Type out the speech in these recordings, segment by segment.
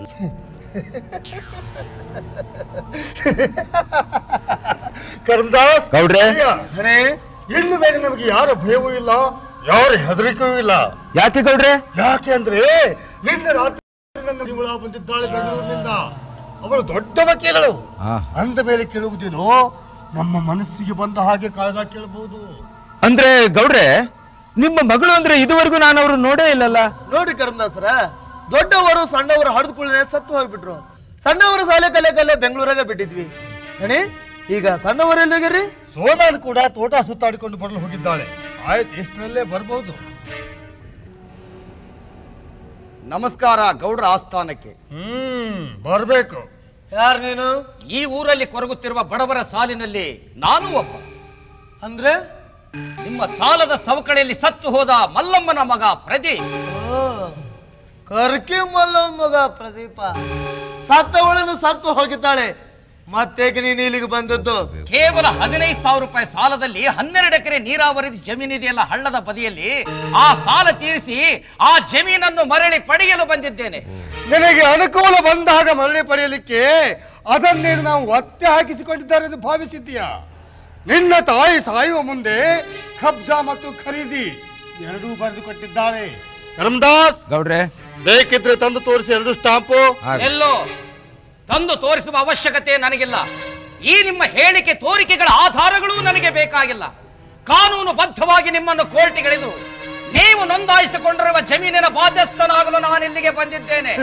ಕರ್ಮದಾಸ್ ಗೌಡ್ರೆ? ಹಣೆ ಇನ್ನು ಮೇಲೆ ನಮಗೆ ಯಾರ ಭಯವೂ ಇಲ್ಲ ಯಾರ ಹೆದರಿಕೆಯೂ ಇಲ್ಲ ಯಾಕೆ ಗೌಡ್ರೆ ಯಾಕೆ ಅಂದ್ರೆ ನಿನ್ನೆ ರಾತ್ರಿ ನನ್ನ ಇವಳ ಬಂದಿದ್ದಾಳೆ ಬೆಂಗಳೂರಿನಿಂದ ಅವಳು ದೊಡ್ಡ ವಕೀಲಳು ಆ, ಅಂದ ಮೇಲೆ ಕೇಳುವುದೇನೋ ನಮ್ಮ ಮನಸ್ಸಿಗೆ ಬಂದ ಹಾಗೆ ಕಾಯ್ದ ಕೇಳಬಹುದು ಅಂದ್ರೆ ಗೌಡ್ರೆ ನಿಮ್ಮ ಮಗಳು ಅಂದ್ರೆ ಇದುವರೆಗೂ ನಾನು ಅವ್ರು ನೋಡೇ ಇಲ್ಲಲ್ಲ ನೋಡ್ರಿ ಕರ್ಮದಾಸರ ದೊಡ್ಡವರು ಸಣ್ಣವರು ಹಡ್ದುಕೊಳ್ಳೆ ಸತ್ತು ಹೋಗ್ಬಿಟ್ರು ಸಣ್ಣವರು ಸಾಲೆ ಕಲೆ ಕಲೆ ಬೆಂಗಳೂರಾಗ ಬಿಟ್ಟಿದ್ವಿ ಗಣಿ ಈಗ ಸಣ್ಣವರು ಎಲ್ಲಿಗಿರ್ರಿ ಸೋನಾನ್ ಕೂಡ ತೋಟ ಸುತ್ತಾಡಿಕೊಂಡು ಬರಲು ಹೋಗಿದ್ದಾಳೆ ಆಯ್ತು ಇಷ್ಟರಲ್ಲೇ ಬರ್ಬೋದು ನಮಸ್ಕಾರ ಗೌಡ್ರ ಆಸ್ಥಾನಕ್ಕೆ ಹ್ಮ್ ಬರ್ಬೇಕು ಯಾರು ನೀನು ಈ ಊರಲ್ಲಿ ಕೊರಗುತ್ತಿರುವ ಬಡವರ ಸಾಲಿನಲ್ಲಿ ನಾನು ಒಬ್ಬ ಅಂದ್ರೆ ನಿಮ್ಮ ಸಾಲದ ಸವಕಳಿಯಲ್ಲಿ ಸತ್ತು ಹೋದ ಮಲ್ಲಮ್ಮನ ಮಗ ಪ್ರದೀಪ್ ಓ, ಕರ್ಕಿ ಮಲ್ಲ ಮಗ ಪ್ರದೀಪ ಸತ್ತವಳನ್ನು ಸತ್ತು ಹೋಗಿದ್ದಾಳೆ ಮತ್ತೇಕೆ ನೀನು ಇಲ್ಲಿಗೆ ಬಂದದ್ದು ಕೇವಲ ಹದಿನೈದು ಸಾವಿರ ರೂಪಾಯಿ ಸಾಲದಲ್ಲಿ ಹನ್ನೆರಡು ಎಕರೆ ನೀರಾವರಿ ಜಮೀನಿದೆಯಲ್ಲ ಹಳ್ಳದ ಬದಿಯಲ್ಲಿ ಆ ಸಾಲ ತೀರಿಸಿ ಆ ಜಮೀನನ್ನು ಮರಳಿ ಪಡೆಯಲು ಬಂದಿದ್ದೇನೆ ನಿನಗೆ ಅನುಕೂಲ ಬಂದಾಗ ಮರಳಿ ಪಡೆಯಲಿಕ್ಕೆ ಅದನ್ನೇನು ನಾವು ಒತ್ತೆ ಹಾಕಿಸಿಕೊಂಡಿದ್ದಾರೆ ಎಂದು ಭಾವಿಸಿದ್ದೀಯಾ ನಿನ್ನ ತಾಯಿ ಸಾಯುವ ಮುಂದೆ ಕಬ್ಜಾ ಮತ್ತು ಖರೀದಿ ಎರಡೂ ಬರೆದು ಕೊಟ್ಟಿದ್ದಾಳೆ ಕರಮದಾಸ್ ಗೌಡ್ರೆ ಬೇಕಿದ್ರೆ ತಂದು ತೋರಿಸಿ ಎರಡು ಸ್ಟಾಂಪು ಹಾಗೆ. ಎಲ್ಲೋ ತಂದು ತೋರಿಸುವ ಅವಶ್ಯಕತೆ ನನಗಿಲ್ಲ ಈ ನಿಮ್ಮ ಹೇಳಿಕೆ ತೋರಿಕೆಗಳ ಆಧಾರಗಳೂ ನನಗೆ ಬೇಕಾಗಿಲ್ಲ ಕಾನೂನು ಬದ್ಧವಾಗಿ ನಿಮ್ಮನ್ನು ಕೋರ್ಟಿಗಳಿದು ನೀವು ನೋಂದಾಯಿಸಿಕೊಂಡಿರುವ ಜಮೀನಿನ ಬಾಧ್ಯಸ್ಥನಾಗಲು ನಾನು ಇಲ್ಲಿಗೆ ಬಂದಿದ್ದೇನೆ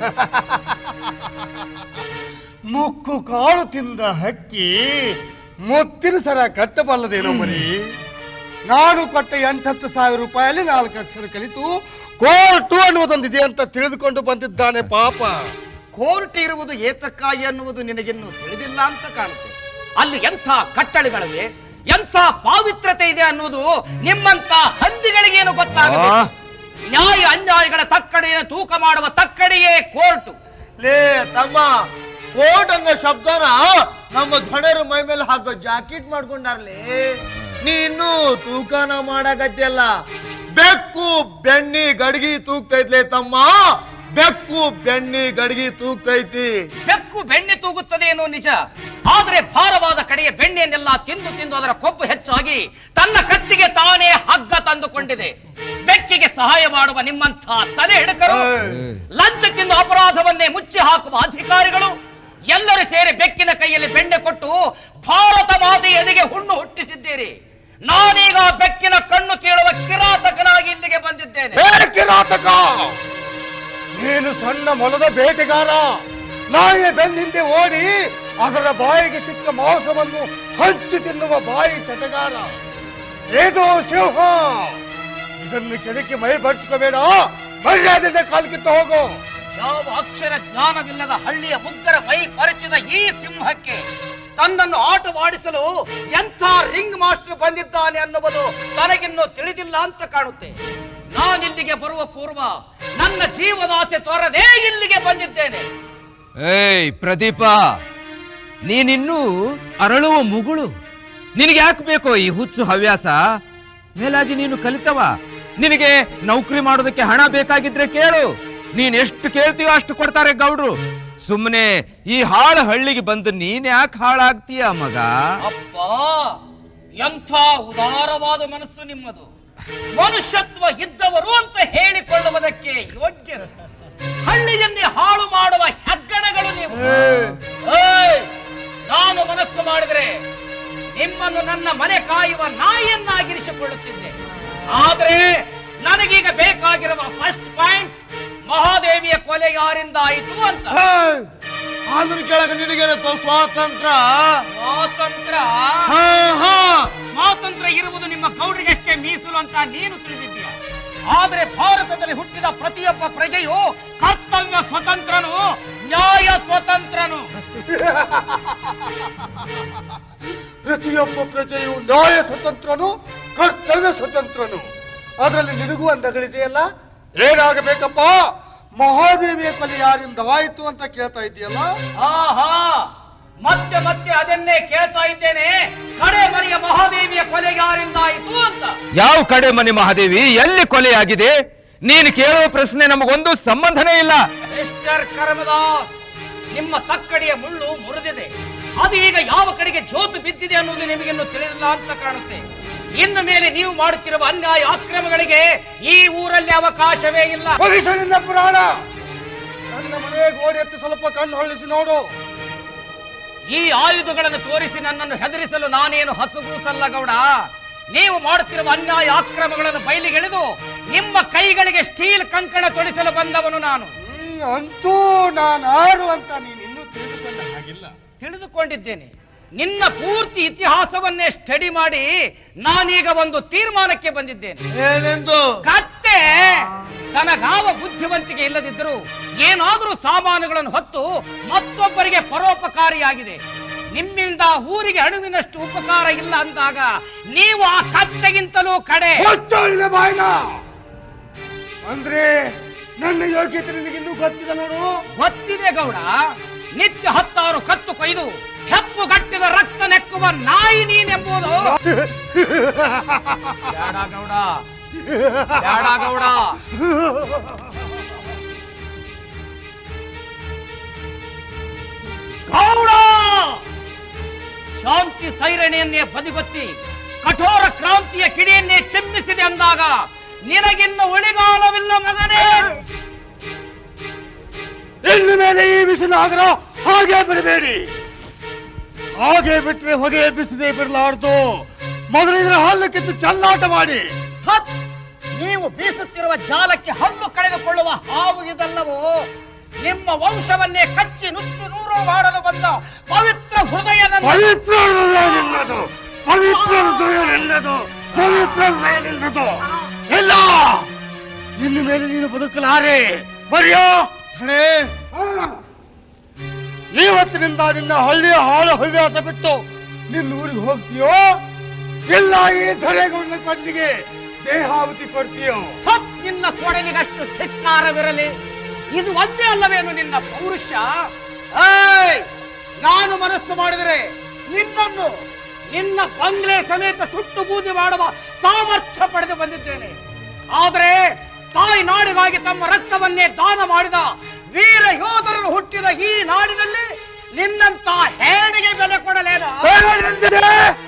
ಮುಕ್ಕು ಕಾಳು ತಿಂದ ಹಕ್ಕಿ ಮುತ್ತಿನ ಸರ ಕಟ್ಟಬಲ್ಲದೇನೋ ಮರಿ ನಾನು ಕೊಟ್ಟ ಎಂಟತ್ತು ಸಾವಿರ ರೂಪಾಯಲ್ಲಿ ನಾಲ್ಕು ಅಕ್ಷರ ಕಲಿತು ಕೋರ್ಟು ಅನ್ನುವುದೊಂದಿದೆ ಅಂತ ತಿಳಿದುಕೊಂಡು ಬಂದಿದ್ದಾನೆ ಪಾಪ ಕೋರ್ಟ್ ಇರುವುದು ಏತಕ್ಕಾಗಿ ಅನ್ನುವುದು ನಿನಗಿನ್ನೂ ತಿಳಿದಿಲ್ಲ ಅಂತ ಕಾಣುತ್ತೆ ಅಲ್ಲಿ ಎಂಥ ಕಟ್ಟಳೆಗಳಿವೆ ಎಂಥ ಪಾವಿತ್ರತೆ ಇದೆ ಅನ್ನುವುದು ನಿಮ್ಮಂತ ಹಂದಿಗಳಿಗೇನು ಗೊತ್ತಾಗಬೇಕು ನ್ಯಾಯ ಅನ್ಯಾಯಗಳ ತಕ್ಕಡಿಯನ್ನು ತೂಕ ಮಾಡುವ ತಕ್ಕಡಿಯೇ ಕೋರ್ಟು ಲೇ ತಮ್ಮ ಕೋಟ್ ಅನ್ನೋ ಶಬ್ದನ ನಮ್ಮ ಧಣರು ಮೈ ಮೇಲೆ ಹಾಕೋ ಜಾಕೆಟ್ ಮಾಡ್ಕೊಂಡಾರ್ಲಿ ನೀನು ತೂಕನ ಮಾಡಾಕತ್ತಿಯಲ್ಲ ಬೆಕ್ಕು ಬೆಣ್ಣಿ ಗಡ್ಗಿ ತೂಗ್ತೈತ್ಲೆ ತಮ್ಮ ಬೆಕ್ಕು ಬೆಣ್ಣಿ ಗಡ್ಗಿ ತೂಗ್ತೈತಿ ಬೆಕ್ಕು ಬೆಣ್ಣೆ ತೂಗುತ್ತದೆ ಏನೋ ನಿಜ ಆದರೆ ಭಾರವಾದ ಕಡೆಯ ಬೆಣ್ಣೆಯನ್ನೆಲ್ಲ ತಿಂದು ತಿಂದು ಅದರ ಕೊಬ್ಬು ಹೆಚ್ಚಾಗಿ ತನ್ನ ಕತ್ತಿಗೆ ತಾನೇ ಹಗ್ಗ ತಂದುಕೊಂಡಿದೆ ಬೆಕ್ಕಿಗೆ ಸಹಾಯ ಮಾಡುವ ನಿಮ್ಮಂಥ ತಲೆ ಹಿಡಕರು ಲಂಚ ತಿಂದು ಅಪರಾಧವನ್ನೇ ಮುಚ್ಚಿ ಹಾಕುವ ಅಧಿಕಾರಿಗಳು ಎಲ್ಲರೂ ಸೇರಿ ಬೆಕ್ಕಿನ ಕೈಯಲ್ಲಿ ಬೆಣ್ಣೆ ಕೊಟ್ಟು ಭಾರತ ಮಾತೆ ಎದೆಗೆ ಹುಣ್ಣು ಹುಟ್ಟಿಸಿದ್ದೀರಿ ನಾನೀಗ ಬೆಕ್ಕಿನ ಕಣ್ಣು ಕೇಳುವ ಕಿರಾತಕನಾಗಿ ಇಲ್ಲಿಗೆ ಬಂದಿದ್ದೇನೆ ಏ ಕಿರಾತಕ ನೀನು ಸಣ್ಣ ಮೊಲದ ಬೇಟೆಗಾರ ನಾಯಿಯ ಬೆನ್ನಿಂದೆ ಓಡಿ ಅದರ ಬಾಯಿಗೆ ಸಿಕ್ಕ ಮಾಂಸವನ್ನು ಹಂಚಿ ತಿನ್ನುವ ಬಾಯಿ ಚಟಗಾರ ಏದು ಸಿಂಹ ಇದನ್ನು ಕೆಳಕ್ಕೆ ಮೈ ಬರ್ಸ್ಕೋಬೇಡ ಮರ್ಯಾದೆಯಿಂದ ಕಾಲ್ಕಿತ್ತ ಹೋಗು ಯಾವ ಅಕ್ಷರ ಜ್ಞಾನವಿಲ್ಲದ ಹಳ್ಳಿಯ ಮುಗ್ಧರ ಮೈ ಪರಚಿದ ಈ ಸಿಂಹಕ್ಕೆ ತನ್ನನ್ನು ಆಟವಾಡಿಸಲು ಎಂಥ ರಿಂಗ್ ಮಾಸ್ಟರ್ ಬಂದಿದ್ದಾನೆ ಅನ್ನುವುದು ತನಗಿನ್ನೂ ತಿಳಿದಿಲ್ಲ ಅಂತ ಕಾಣುತ್ತೆ ನಾನಿಲ್ಲಿಗೆ ಬರುವ ಪೂರ್ವ ನನ್ನ ಜೀವನಾಸೆ ತೊರದೇ ಇಲ್ಲಿಗೆ ಬಂದಿದ್ದೇನೆ ಏಯ್ ಪ್ರದೀಪ ನೀನಿನ್ನೂ ಅರಳುವ ಮುಗುಳು ನಿನಗೆ ಯಾಕೆ ಬೇಕೋ ಈ ಹುಚ್ಚು ಹವ್ಯಾಸ ಮೇಲಾಗಿ ನೀನು ಕಲಿತವ ನಿನಗೆ ನೌಕರಿ ಮಾಡೋದಕ್ಕೆ ಹಣ ಬೇಕಾಗಿದ್ರೆ ಕೇಳು ನೀನ್ ಎಷ್ಟು ಕೇಳ್ತೀಯೋ ಅಷ್ಟು ಕೊಡ್ತಾರೆ ಗೌಡ್ರು ಸುಮ್ಮನೆ ಈ ಹಾಳು ಹಳ್ಳಿಗೆ ಬಂದು ನೀನ್ ಯಾಕೆ ಹಾಳಾಗ್ತೀಯ ಮಗ ಅಪ್ಪ ಎಂಥ ಉದಾರವಾದ ಮನಸ್ಸು ನಿಮ್ಮದು ಮನುಷ್ಯತ್ವ ಇದ್ದವರು ಅಂತ ಹೇಳಿಕೊಳ್ಳುವುದಕ್ಕೆ ಯೋಗ್ಯರು ಹಳ್ಳಿಯನ್ನೇ ಹಾಳು ಮಾಡುವ ಹೆಗ್ಗಣಗಳು ನೀವು ಏಯ್! ನಾನು ಮನಸ್ಸು ಮಾಡಿದರೆ ನಿಮ್ಮನ್ನು ನನ್ನ ಮನೆ ಕಾಯುವ ನಾಯಿಯನ್ನಾಗಿರಿಸಿಕೊಳ್ಳುತ್ತಿದ್ದೆ ಆದ್ರೆ ನನಗೀಗ ಬೇಕಾಗಿರುವ ಫಸ್ಟ್ ಪಾಯಿಂಟ್ ಮಹಾದೇವಿಯ ಕೊಲೆ ಯಾರಿಂದ ಆಯಿತು ಅಂತ ಆದ್ರ ಕೆಳಗ ನಿನಗೇನತ್ತೋ ಸ್ವಾತಂತ್ರ್ಯ ಸ್ವಾತಂತ್ರ್ಯ ಹಾ ಹಾ ಸ್ವಾತಂತ್ರ್ಯ ಇರುವುದು ನಿಮ್ಮ ಗೌಡರಿಗಷ್ಟೇ ಮೀಸಲು ಅಂತ ನೀನು ತಿಳಿದಿದ್ದೀಯ ಆದರೆ ಭಾರತದಲ್ಲಿ ಹುಟ್ಟಿದ ಪ್ರತಿಯೊಬ್ಬ ಪ್ರಜೆಯು ಕರ್ತವ್ಯ ಸ್ವತಂತ್ರನು ನ್ಯಾಯ ಸ್ವತಂತ್ರನು ಪ್ರತಿಯೊಬ್ಬ ಪ್ರಜೆಯು ನ್ಯಾಯ ಸ್ವತಂತ್ರನು ಕರ್ತವ್ಯ ಸ್ವತಂತ್ರನು ಅದರಲ್ಲಿ ನಿನಗೂ ಅಂದಗಳಿದೆಯಲ್ಲ ಏನಾಗಬೇಕಪ್ಪ ಮಹಾದೇವಿಯ ಕೊಲೆ ಯಾರಿಂದ ಆಯಿತು ಅಂತ ಕೇಳ್ತಾ ಇದೆಯಲ್ಲ ಆಹಾ ಮತ್ತೆ ಮತ್ತೆ ಅದನ್ನೇ ಕೇಳ್ತಾ ಇದ್ದೇನೆ ಕಡೆ ಮರಿಯ ಮಹಾದೇವಿಯ ಕೊಲೆ ಯಾರಿಂದ ಆಯಿತು ಅಂತ ಯಾವ ಕಡೆ ಮನೆ ಮಹಾದೇವಿ ಎಲ್ಲಿ ಕೊಲೆಯಾಗಿದೆ ನೀನು ಕೇಳುವ ಪ್ರಶ್ನೆ ನಮಗೊಂದು ಸಂಬಂಧನೇ ಇಲ್ಲ ಮಿಸ್ಟರ್ ಕರ್ಮದಾಸ್ ನಿಮ್ಮ ತಕ್ಕಡಿಯ ಮುಳ್ಳು ಮುರಿದಿದೆ ಅದು ಈಗ ಯಾವ ಕಡೆಗೆ ಜೋತು ಬಿದ್ದಿದೆ ಅನ್ನೋದು ನಿಮಗಿನ್ನು ತಿಳಿದಿಲ್ಲ ಅಂತ ಕಾಣುತ್ತೆ ಇನ್ನು ಮೇಲೆ ನೀವು ಮಾಡುತ್ತಿರುವ ಅನ್ಯಾಯ ಅಕ್ರಮಗಳಿಗೆ ಈ ಊರಲ್ಲಿ ಅವಕಾಶವೇ ಇಲ್ಲ ಭವಿಷ್ಯನಿಂದ ಪುರಾಣ ನನ್ನ ಮನೆ ಗೋಡೆ ಎತ್ತಿ ಸ್ವಲ್ಪ ಕಣ್ಣು ಹೊಳ್ಳಿಸಿ ನೋಡು ಈ ಆಯುಧಗಳನ್ನು ತೋರಿಸಿ ನನ್ನನ್ನು ಹೆದರಿಸಲು ನಾನೇನು ಹಸುಗೂಸಲ್ಲ ಗೌಡ ನೀವು ಮಾಡುತ್ತಿರುವ ಅನ್ಯಾಯ ಅಕ್ರಮಗಳನ್ನು ಬಯಲಿಗೆಳೆದು ನಿಮ್ಮ ಕೈಗಳಿಗೆ ಸ್ಟೀಲ್ ಕಂಕಣ ತೊಡಿಸಲು ಬಂದವನು ನಾನು ಹ್ಮ್, ಅಂತೂ ನಾನಾರು ಅಂತ ನೀನು ಇನ್ನೂ ತಿಳಿದುಕೊಂಡ ಹಾಗಿಲ್ಲ ತಿಳಿದುಕೊಂಡಿದ್ದೇನೆ ನಿನ್ನ ಪೂರ್ತಿ ಇತಿಹಾಸವನ್ನೇ ಸ್ಟಡಿ ಮಾಡಿ ನಾನೀಗ ಒಂದು ತೀರ್ಮಾನಕ್ಕೆ ಬಂದಿದ್ದೇನೆ ಏನೆಂದು ಕತ್ತೆ ತನಗಾವ ಬುದ್ಧಿವಂತಿಕೆ ಇಲ್ಲದಿದ್ದರೂ ಏನಾದರೂ ಸಾಮಾನುಗಳನ್ನು ಹೊತ್ತು ಮತ್ತೊಬ್ಬರಿಗೆ ಪರೋಪಕಾರಿಯಾಗಿದೆ ನಿಮ್ಮಿಂದ ಊರಿಗೆ ಅಣುವಿನಷ್ಟು ಉಪಕಾರ ಇಲ್ಲ ಅಂದಾಗ ನೀವು ಆ ಕತ್ತೆಗಿಂತಲೂ ಕಡೆ ಮುಚ್ಚೋಳಿನ ಬಾಯ್ನ ಅಂದ್ರೆ ನನ್ನ ಯೋಗ್ಯತೆ ನಿನಗಿನ್ನೂ ಗೊತ್ತಿಲ್ಲ ನೋಡು ಗೊತ್ತಿದೆ ಗೌಡ ನಿತ್ಯ ಹತ್ತಾರು ಕತ್ತು ಕೊಯ್ದು ಹೆಪ್ಪು ಗಟ್ಟಿದ ರಕ್ತ ನೆಕ್ಕುವ ನಾಯಿ ನೀನೆಂಬುದು ಬೇಡ ಗೌಡ ಬೇಡ ಗೌಡ ಗೌಡ ಶಾಂತಿ ಸೈರಣೆಯನ್ನೇ ಬದಿಗೊತ್ತಿ ಕಠೋರ ಕ್ರಾಂತಿಯ ಕಿಡಿಯನ್ನೇ ಚಿಮ್ಮಿಸಿದೆ ಅಂದಾಗ ನಿನಗಿನ್ನು ಉಳಿಗಾಲವಿಲ್ಲ ಮಗನೇ ಇನ್ನು ಮೇಲೆ ಈ ಬಿಸಿಲಾದ್ರ ಹಾಗೆ ಬಿಡಬೇಡಿ ಹಾಗೆ ಬಿಟ್ರೆ ಹೊಗೆ ಬಿಸಿದೆ ಬಿಡಲಾರ್ದು ಮೊದಲು ಇದರ ಹಲ್ಲು ಕಿತ್ತು ಚಲ್ಲಾಟ ಮಾಡಿ ಹತ್ ನೀವು ಬೀಸುತ್ತಿರುವ ಜಾಲಕ್ಕೆ ಹಲ್ಲು ಕಳೆದುಕೊಳ್ಳುವ ಹಾವು ಇದಲ್ಲವೋ ನಿಮ್ಮ ವಂಶವನ್ನೇ ಕಚ್ಚಿ ನುಚ್ಚು ನೂರು ಮಾಡಲು ಬಂದ ಪವಿತ್ರ ಹೃದಯ ನನ್ನ ಪವಿತ್ರ ಹೃದಯ ನಿನ್ನದು ಪವಿತ್ರ ಹೃದಯ ನಿನ್ನದು ಪವಿತ್ರ ಹೃದಯ ನಿನ್ನದು ಇಲ್ಲ ಇನ್ನು ಮೇಲೆ ನೀನು ಬದುಕಲಾರೆ ಬರೆಯೋ ಹಣೆ ಇವತ್ತಿನಿಂದ ನಿನ್ನ ಹಳ್ಳಿಯ ಹಾಳು ಹವ್ಯಾಸ ಬಿಟ್ಟು ನಿನ್ನ ಊರಿಗೆ ಹೋಗ್ತೀಯೋ ಇಲ್ಲ ಈ ಧರೆಗೌಡನ ಕಣ್ಣಿಗೆ ದೇಹಾವತಿ ಕೊಡ್ತೀಯೋ ಹತ್ ನಿನ್ನ ಕೊಡಲಿಗಷ್ಟು ಧಿಕ್ಕಾರವಿರಲಿ ಇದು ಒಂದೇ ಅಲ್ಲವೇನು ನಿನ್ನ ಪೌರುಷ ಏಯ್! ನಾನು ಮನಸ್ಸು ಮಾಡಿದರೆ ನಿನ್ನನ್ನು ನಿನ್ನ ಬಂಗ್ಲೆ ಸಮೇತ ಸುಟ್ಟು ಬೂದಿ ಮಾಡುವ ಸಾಮರ್ಥ್ಯ ಪಡೆದು ಬಂದಿದ್ದೇನೆ ಆದರೆ ತಾಯಿ ನಾಡಿಗಾಗಿ ತಮ್ಮ ರಕ್ತವನ್ನೇ ದಾನ ಮಾಡಿದ ವೀರ ಯೋಧರನ್ನು ಹುಟ್ಟಿದ ಈ ನಾಡಿನಲ್ಲಿ ನಿನ್ನಂತ ಹೇಡಿಗೆ ಬೆಲೆ ಕೊಡಲೇನ ಬೇಡ ನಿಂತಿದೆ.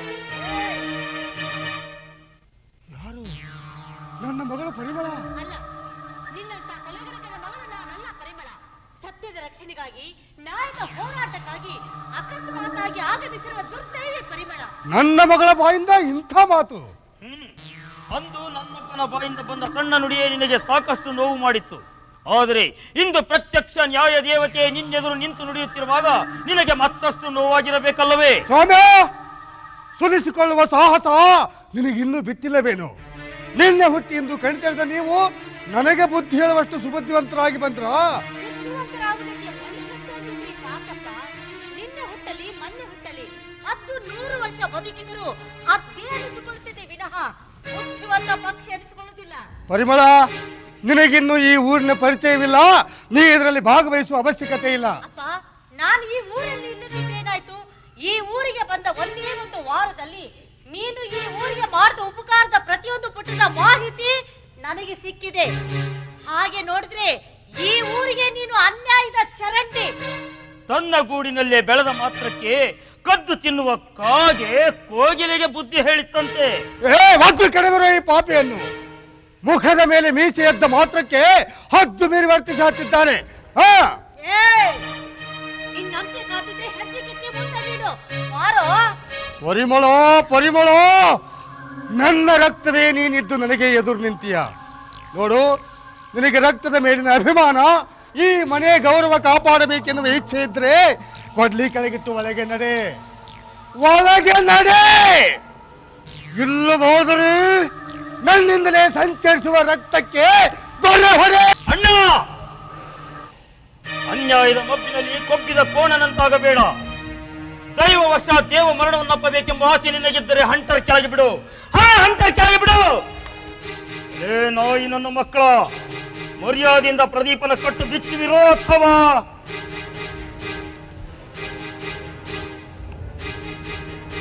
ಯಾರು ನನ್ನ ಮಗಳು ಪರಿಮಳ ಅಲ್ಲ ನಿನ್ನಂತ ಕೊಲೆಗಡಕನ ಮಗಳು ನಾನಲ್ಲ ಪರಿಮಳ ಸತ್ಯದ ರಕ್ಷಣೆಗಾಗಿ ನ್ಯಾಯದ ಹೋರಾಟಕ್ಕಾಗಿ ಅಕಸ್ಮಾತ್ತಾಗಿ ಆಗಮಿಸಿರುವ ದುರ್ದೈವಿ ಪರಿಮಳ ನನ್ನ ಮಗಳ ಬಾಯಿಂದ ಇಂಥ ಮಾತು ಅಂದು ನನ್ನಪ್ಪನ ಬಾಯಿಂದ ಬಂದ ಸಣ್ಣ ನುಡಿಯೇ ನಿನಗೆ ಸಾಕಷ್ಟು ನೋವು ಮಾಡಿತ್ತು ಆದರೆ ಇಂದು ಪ್ರತ್ಯಕ್ಷ ನ್ಯಾಯ ದೇವತೆ ನಿನ್ನೆದುರು ನಿಂತು ನುಡಿಯುತ್ತಿರುವಾಗ ನಿನಗೆ ಮತ್ತಷ್ಟು ನೋವಾಗಿರಬೇಕಲ್ಲವೇ ಸ್ವಾಮಿ ಸುಲಿಸಿಕೊಳ್ಳುವ ಸಾಹಸ ನಿನಗಿನ್ನೂ ಬಿಟ್ಟಿಲ್ಲವೇನು ನಿನ್ನೆ ಹುಟ್ಟಿ ಇಂದು ಕಣ್ತೆರೆದ ನೀವು ನನಗೆ ಬುದ್ಧಿ ಹೇಳುವಷ್ಟು ಸುಬುದ್ಧಿವಂತರಾಗಿ ಬಂದ್ರಾ ಬುದ್ಧಿವಂತರಾಗುವುದಕ್ಕೆ ಮನುಷ್ಯತ್ವ ಒಂದಿದ್ರೆ ಸಾಕಪ್ಪ ನಿನ್ನೆ ಹುಟ್ಟಲಿ ಮೊನ್ನೆ ಹುಟ್ಟಲಿ ಹತ್ತು ನೂರು ವರ್ಷ ಬದುಕಿದರೂ ಅದೇ ಅನಿಸಿಕೊಳ್ಳುತ್ತಿದೆ ವಿನಃ ಬುದ್ಧಿವಂತ ಪಕ್ಷಿ ಅನಿಸಿಕೊಳ್ಳುವುದಿಲ್ಲ ಪರಿಮಳ ನಿನಗಿನ್ನು ಈ ಊರಿನ ಪರಿಚಯವಿಲ್ಲ ನೀ ಇದರಲ್ಲಿ ಭಾಗವಹಿಸುವ ಅವಶ್ಯಕತೆ ಇಲ್ಲ ಅಪ್ಪ ನಾನು ಈ ಊರಲ್ಲಿ ಇಲ್ಲದಿದ್ದೇನಾಯ್ತು ಈ ಊರಿಗೆ ಬಂದ ಒಂದೇ ಒಂದು ವಾರದಲ್ಲಿ ನೀನು ಈ ಊರಿಗೆ ಮಾಡಿದ ಉಪಕಾರದ ಪ್ರತಿಯೊಂದು ಪುಟದ ಮಾಹಿತಿ ನನಗೆ ಸಿಕ್ಕಿದೆ ಹಾಗೆ ನೋಡಿದ್ರೆ ಈ ಊರಿಗೆ ನೀನು ಅನ್ಯಾಯದ ಚರಂಡಿ ತನ್ನ ಗೂಡಿನಲ್ಲೇ ಬೆಳೆದ ಮಾತ್ರಕ್ಕೆ ಕದ್ದು ತಿನ್ನುವ ಕಾಗೆ ಕೋಗಿಲೆಗೆ ಬುದ್ಧಿ ಹೇಳಿತ್ತಂತೆ ಏ ಒದ್ದು ಕೆಡವಿರೋ ಈ ಪಾಪಿಯನ್ನು ಮುಖದ ಮೇಲೆ ಮೀಸೆ ಎದ್ದ ಮಾತ್ರಕ್ಕೆ ಹದ್ದು ಮೀರಿ ವರ್ತಿಸುತ್ತಿದ್ದಾನೆ ಹಾ ಏಯ್! ಇನ್ನಂತೆ ಕಾದಿದ್ರೆ ಹೆಜ್ಜೆ ಕಿತ್ತಿ ಮುಂದೆ ನೀಡು ಮಾರೋ ಪರಿಮಳ ಪರಿಮಳ ನನ್ನ ರಕ್ತವೇ ನೀನಿದ್ದು ನನಗೆ ಎದುರು ನಿಂತೀಯ ನೋಡು ನಿನಗೆ ರಕ್ತದ ಮೇಲಿನ ಅಭಿಮಾನ ಈ ಮನೆ ಗೌರವ ಕಾಪಾಡಬೇಕೆನ್ನುವ ಇಚ್ಛೆ ಇದ್ರೆ ಕೊಡ್ಲಿ ಕೆಳಗಿಟ್ಟು ಒಳಗೆ ನಡೆ ಒಳಗೆ ನಡೆ ಇಲ್ಲವಾದರೆ ನನ್ನಿಂದಲೇ ಸಂಚರಿಸುವ ರಕ್ತಕ್ಕೆ ಗೊರೆ ಹೊಡೆ ಅಣ್ಣ ಅನ್ಯಾಯದ ಮಬ್ಬಿನಲ್ಲಿ ಕೊಬ್ಬಿದ ಕೋಣನಂತಾಗಬೇಡ ದೈವವಶ ದೇವ ಮರಣವನ್ನಪ್ಪಬೇಕೆಂಬ ಆಸೆ ನಿನಗಿದ್ದರೆ ಹಂಟರ್ ಕೆಳಗೆ ಬಿಡು ಹಾ ಹಂಟರ್ ಕೆಳಗೆ ಬಿಡು ಏ ನಾಯಿ ನನ್ನ ಮಕ್ಕಳ ಮರ್ಯಾದೆಯಿಂದ ಪ್ರದೀಪನ ಕಟ್ಟು ಬಿಚ್ಚುವಿರೋ ಅಥವಾ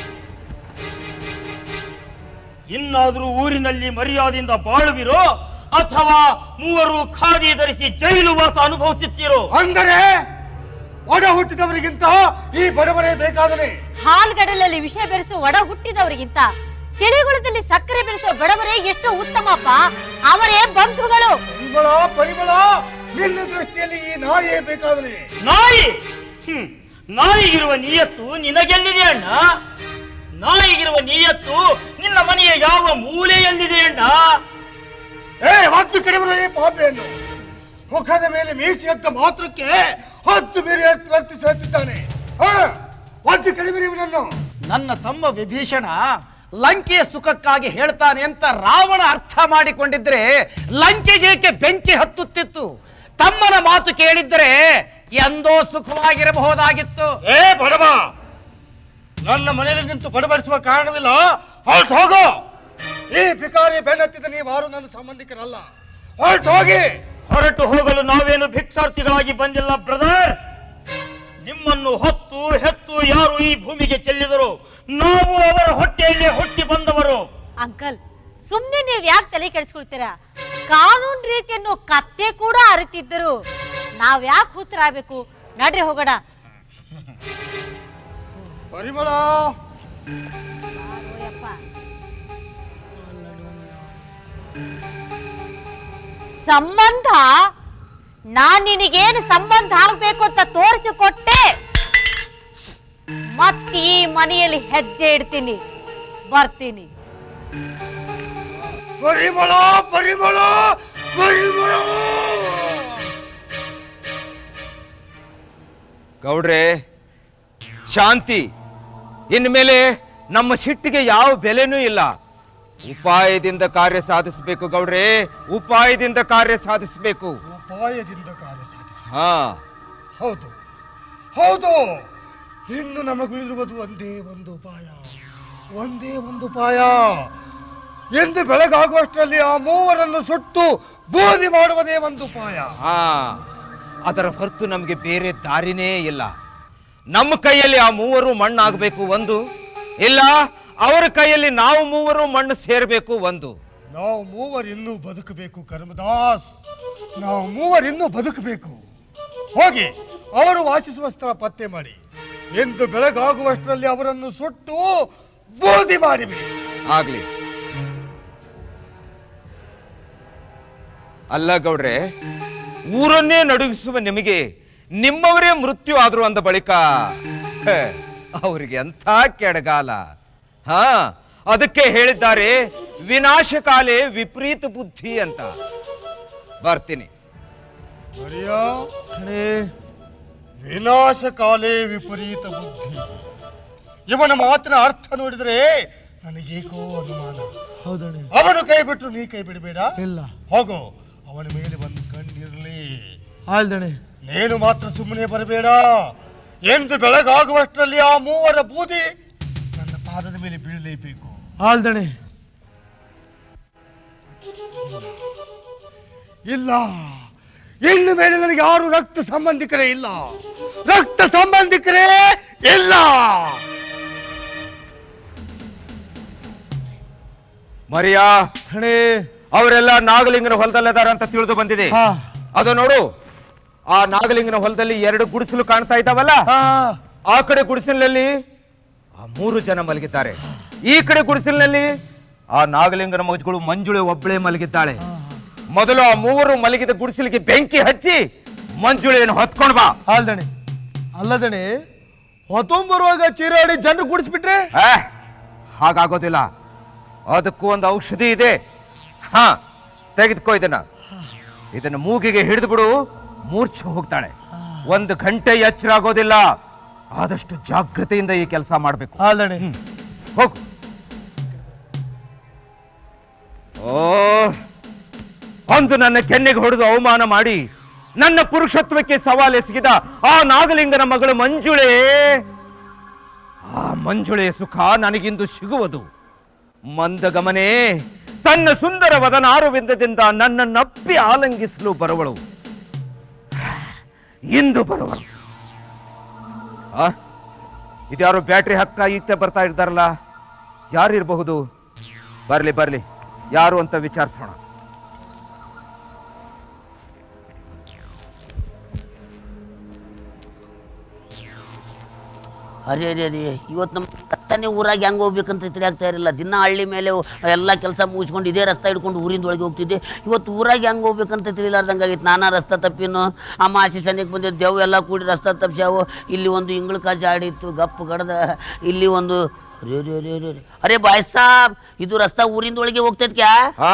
ಇನ್ನಾದರೂ ಊರಿನಲ್ಲಿ ಮರ್ಯಾದೆಯಿಂದ ಬಾಳುವಿರೋ ಅಥವಾ ಮೂವರು ಖಾದಿ ಧರಿಸಿ ಜೈಲು ವಾಸ ಅನುಭವಿಸುತ್ತೀರೋ ಅಂದರೆ ಒಡ ಹುಟ್ಟಿದವರಿಗಿಂತ ಈ ಬಡವರೇ ಬೇಕಾದರೆ ಹಾಲ್ಗಡಲಲ್ಲಿ ವಿಷ ಬೆರೆಸುವ ಒಡ ಹುಟ್ಟಿದವರಿಗಿಂತ ತಿಳಿಗುಳದಲ್ಲಿ ಸಕ್ಕರೆ ಬೆರೆಸುವ ಬಡವರೇ ಎಷ್ಟು ಉತ್ತಮಪ್ಪ ಅವರೇ ಬಂಧುಗಳು ಪರಿಮಳ ಪರಿಮಳ ನಿನ್ನ ದೃಷ್ಟಿಯಲ್ಲಿ ಈ ನಾಯೇ ಬೇಕಾದರೆ ನಾಯಿ ಹ್ಮ್ ನಾಯಿಗಿರುವ ನಿಯತ್ತು ನಿನಗೆಲ್ಲಿದೆ ಅಣ್ಣ ನಾಯಿಗಿರುವ ನಿಯತ್ತು ನಿನ್ನ ಮನೆಯ ಯಾವ ಮೂಲೆಯಲ್ಲಿದೆ ಅಣ್ಣ ಏ ಹತ್ತು ಕಡಿಮೆ ಪಾಪೆಯನ್ನು ಮುಖದ ಮೇಲೆ ಮೀಸಿ ಎದ್ದ ಮಾತ್ರಕ್ಕೆ ಹತ್ತು ಬೇರೆ ವರ್ತಿಸಿ ಹತ್ತಿದ್ದಾನೆ ಹಾ ಹತ್ತು ಕಡಿಮೆ ಇವನನ್ನು ನನ್ನ ತಮ್ಮ ವಿಭೀಷಣ ಲಂಕೆಯ ಸುಖಕ್ಕಾಗಿ ಹೇಳ್ತಾನೆ ಅಂತ ರಾವಣ ಅರ್ಥ ಮಾಡಿಕೊಂಡಿದ್ರೆ ಲಂಕೆಗೇಕೆ ಬೆಂಕಿ ಹತ್ತುತ್ತಿತ್ತು ತಮ್ಮನ ಮಾತು ಕೇಳಿದ್ರೆ ಎಂದೋ ಸುಖವಾಗಿರಬಹುದಾಗಿತ್ತು ಏ ಬಡವ ನನ್ನ ಮನೆಯಲ್ಲಿ ನಿಂತು ಬಡಬಡಿಸುವ ಕಾರಣವಿಲ್ಲ ಹೊರಟು ಹೋಗು ಈ ಭಿಕಾರಿ ಬೆನ್ನತ್ತಿದ ನೀವಾರು ನನ್ನ ಸಂಬಂಧಿಕರಲ್ಲ ಹೊರಟು ಹೋಗಿ ಹೊರಟು ಹೋಗಲು ನಾವೇನು ಭಿಕ್ಷಾರ್ಥಿಗಳಾಗಿ ಬಂದಿಲ್ಲ ಬ್ರದರ್ ನಿಮ್ಮನ್ನು ಹೊತ್ತು ಹೆತ್ತು ಯಾರು ಈ ಭೂಮಿಗೆ ಚೆಲ್ಲಿದರು ನಾವು ಅವರ ಹೊಟ್ಟೆಯಲ್ಲೇ ಹುಟ್ಟಿ ಬಂದವರು ಅಂಕಲ್ ಸುಮ್ನೆ ನೀವ್ ಯಾಕೆ ತಲೆ ಕೆಡಿಸ್ಕೊಳ್ತೀರಾ ಕಾನೂನ್ ರೀತಿಯನ್ನು ಕತ್ತೆ ಕೂಡ ಅರಿತಿದ್ದರು ನಾವ್ ಯಾಕೆ ಹೂತರಾಗಬೇಕು ನಡ್ರಿ ಹೋಗೋಣ ಪರಿಮಳ ಸಂಬಂಧ ನಾನ್ ನಿನಗೇನು ಸಂಬಂಧ ಆಗ್ಬೇಕು ಅಂತ ತೋರಿಸಿಕೊಟ್ಟೆ ಮತ್ ಈ ಮನೆಯಲ್ಲಿ ಹೆಜ್ಜೆ ಇಡ್ತೀನಿ ಬರ್ತೀನಿ ಪರಿಮಳ ಪರಿಮಳ ಪರಿಮಳ ಗೌಡ್ರೆ ಶಾಂತಿ ಇನ್ಮೇಲೆ ನಮ್ಮ ಸಿಟ್ಟಿಗೆ ಯಾವ ಬೆಲೆನೂ ಇಲ್ಲ ಉಪಾಯದಿಂದ ಕಾರ್ಯ ಸಾಧಿಸಬೇಕು ಗೌಡ್ರೆ ಉಪಾಯದಿಂದ ಕಾರ್ಯ ಸಾಧಿಸಬೇಕು ಉಪಾಯದಿಂದ ಕಾರ್ಯ ಸಾಧಿಸು. ಹಾ ಹೌದು ಹೌದು ಇನ್ನು ನಮಗುಳಿರುವುದು ಒಂದೇ ಒಂದು ಉಪಾಯ ಒಂದೇ ಒಂದು ಉಪಾಯ ಎಂದು ಬೆಳಗಾಗುವಷ್ಟರಲ್ಲಿ ಆ ಮೂವರನ್ನು ಸುಟ್ಟು ಬೂದಿ ಮಾಡುವುದೇ ಒಂದು ಉಪಾಯ ಹಾ ಅದರ ಹೊರತು ನಮಗೆ ಬೇರೆ ದಾರಿನೇ ಇಲ್ಲ ನಮ್ಮ ಕೈಯಲ್ಲಿ ಆ ಮೂವರು ಮಣ್ಣಾಗಬೇಕು ಒಂದು ಇಲ್ಲ ಅವರ ಕೈಯಲ್ಲಿ ನಾವು ಮೂವರು ಮಣ್ಣು ಸೇರಬೇಕು ಒಂದು ನಾವು ಮೂವರು ಇನ್ನೂ ಬದುಕಬೇಕು ಕರ್ಮದಾಸ್ ನಾವು ಮೂವರು ಇನ್ನೂ ಬದುಕಬೇಕು ಹೋಗಿ ಅವರು ವಾಸಿಸುವ ಸ್ಥಳ ಪತ್ತೆ ಮಾಡಿ ಎಂದು ಬೆಳಗಾಗುವಷ್ಟರಲ್ಲಿ ಅವರನ್ನು ಸುಟ್ಟು ಬೂದಿ ಮಾಡಿಬಿಡಿ ಆಗ್ಲಿ ಅಲ್ಲ ಗೌಡ್ರೆ ಊರನ್ನೇ ನಡುಗಿಸುವ ನಿಮಗೆ ನಿಮ್ಮವರೇ ಮೃತ್ಯು ಆದ್ರು ಅಂದ ಬಳಿಕ ಹೇ, ಅವ್ರಿಗೆ ಎಂಥ ಕೆಡಗಾಲ ಹಾ ಅದಕ್ಕೆ ಹೇಳಿದ್ದಾರೆ ವಿನಾಶಕಾಲೆ ವಿಪರೀತ ಬುದ್ಧಿ ಅಂತ ಬರ್ತೀನಿ ಹರಿಯಾ ವಿನಾಶ ಕಾಲೇ ವಿಪರೀತ ಬುದ್ಧಿ ಇವನ ಮಾತಿನ ಅರ್ಥ ನೋಡಿದ್ರೆ ನನಗೇಕೋ ಅನುಮಾನ ಹೌದಣ್ಣ ಅವನು ಕೈ ಬಿಟ್ಟು ನೀ ಕೈ ಬಿಡಬೇಡ ಇಲ್ಲ ಹೋಗು ಅವನ ಮೇಲೆ ಒಂದು ಕಣ್ಣಿರಲಿ ಆಲ್ದಣೆ ನೀನು ಮಾತ್ರ ಸುಮ್ಮನೆ ಬರಬೇಡ ಎಂದು ಬೆಳಗಾಗುವಷ್ಟರಲ್ಲಿ ಆ ಮೂವರ ಬೂದಿ ನನ್ನ ಪಾದದ ಮೇಲೆ ಬೀಳಲೇಬೇಕು ಆಲ್ದಣೆ ಇಲ್ಲ ಇನ್ನು ಮೇಲೆ ನನಗೆ ಯಾರು ರಕ್ತ ಸಂಬಂಧಿಕರೇ ಇಲ್ಲ ರಕ್ತ ಸಂಬಂಧಿಕರೇ ಇಲ್ಲ ಮರಿಯಾ ಹಣೆ ಅವರೆಲ್ಲ ನಾಗಲಿಂಗನ ಹೊಲದಲ್ಲಿದ್ದಾರೆ ಅಂತ ತಿಳಿದು ಬಂದಿದೆ ಹಾ ಅದು ನೋಡು ಆ ನಾಗಲಿಂಗನ ಹೊಲದಲ್ಲಿ ಎರಡು ಗುಡಿಸಲು ಕಾಣ್ತಾ ಇದ್ದಾವಲ್ಲ ಹಾ ಆ ಕಡೆ ಗುಡಿಸಲಿನಲ್ಲಿ ಆ ಮೂರು ಜನ ಮಲಗಿದ್ದಾರೆ ಈ ಕಡೆ ಗುಡಿಸಲಿನಲ್ಲಿ ಆ ನಾಗಲಿಂಗನ ಮಗಗಳು ಮಂಜುಳೆ ಒಬ್ಬಳೇ ಮಲಗಿದ್ದಾಳೆ ಮೊದಲು ಆ ಮೂವರು ಮಲಗಿದ ಗುಡಿಸಲಿಗೆ ಬೆಂಕಿ ಹಚ್ಚಿ ಮಂಜುಳೆಯನ್ನು ಹೊತ್ಕೊಂಡ್ ಬಾ ಆಲ್ದಣೆ ಅಲ್ಲದಣೆ ಹೊತ್ತೊಂಬರುವಾಗ ಚೀರಾಡಿ ಜನರು ಗುಡಿಸ್ಬಿಟ್ರೆ ಆ, ಹಾಗಾಗೋದಿಲ್ಲ ಅದಕ್ಕೂ ಒಂದು ಔಷಧಿ ಇದೆ ಹಾ ತೆಗೆದುಕೋ ಇದನ್ನ ಇದನ್ನ ಮೂಗಿಗೆ ಹಿಡಿದು ಬಿಡು ಮೂರ್ಛೆ ಹೋಗ್ತಾಳೆ ಒಂದು ಗಂಟೆ ಎಚ್ಚರ ಆಗೋದಿಲ್ಲ ಆದಷ್ಟು ಜಾಗ್ರತೆಯಿಂದ ಈ ಕೆಲಸ ಮಾಡಬೇಕು ಆಲ್ದಣೆ ಹೋಗು ಓ ಅಂದು ನನ್ನ ಕೆನ್ನೆಗೆ ಹೊಡೆದು ಅವಮಾನ ಮಾಡಿ ನನ್ನ ಪುರುಷತ್ವಕ್ಕೆ ಸವಾಲೆಸಗಿದ ಆ ನಾಗಲಿಂಗನ ಮಗಳು ಮಂಜುಳೆ ಆ ಮಂಜುಳೆಯ ಸುಖ ನನಗಿಂದು ಸಿಗುವುದು ಮಂದಗಮನೆ ತನ್ನ ಸುಂದರ ವದನಾರುವಿಂದದಿಂದ ನನ್ನನ್ನಪ್ಪಿ ಆಲಂಗಿಸಲು ಬರುವಳು ಇಂದು ಬರುವಳು ಆ ಇದ್ಯಾರು ಬ್ಯಾಟ್ರಿ ಹಕ್ಕ ಈಚೆ ಬರ್ತಾ ಇರ್ತಾರಲ್ಲ ಯಾರಿರಬಹುದು ಬರ್ಲಿ ಬರ್ಲಿ ಯಾರು ಅಂತ ವಿಚಾರಿಸೋಣ ಅರೆ ಅರೆ ಅರೆ ಇವತ್ತು ನಮ್ಮ ರಸ್ತಾನೆ ಊರಾಗ ಹೆಂಗೆ ಹೋಗ್ಬೇಕಂತ ತಿಳಿಯಾಗ್ತಾ ಇರಲಿಲ್ಲ ದಿನ ಹಳ್ಳಿ ಮೇಲೆ ಎಲ್ಲ ಕೆಲಸ ಮುಗಿಸ್ಕೊಂಡು ಇದೇ ರಸ್ತೆ ಹಿಡ್ಕೊಂಡು ಊರಿಂದ ಒಳಗೆ ಹೋಗ್ತಿದ್ದೆ ಇವತ್ತು ಊರಾಗ ಹೆಂಗೆ ಹೋಗ್ಬೇಕಂತ ತಿಳಿಲಾರ್ದಂಗೆ ಆಗಿತ್ತು ನಾನಾ ರಸ್ತೆ ತಪ್ಪಿನು ಅಮಾಸಿ ಸಂಜೆಗೆ ಬಂದಿದ್ದು ದೇವ್ ಎಲ್ಲ ಕೂಡಿ ರಸ್ತೆ ತಪ್ಪಿಸ್ಯಾವು ಇಲ್ಲಿ ಒಂದು ಇಂಗ್ಳಕ ಜಾಡಿತ್ತು ಗಪ್ಪು ಗಡ್ದ ಇಲ್ಲಿ ಒಂದು ಅರೆ ಅರೆ ಅರೆ ಅರೆ ಅರೆ. ಅರೆ ಬಾಯ್ ಸಾಬ್ ಇದು ರಸ್ತಾ ಊರಿಂದ ಒಳಗೆ ಹೋಗ್ತೈತ್ ಕ್ಯಾ ಹಾ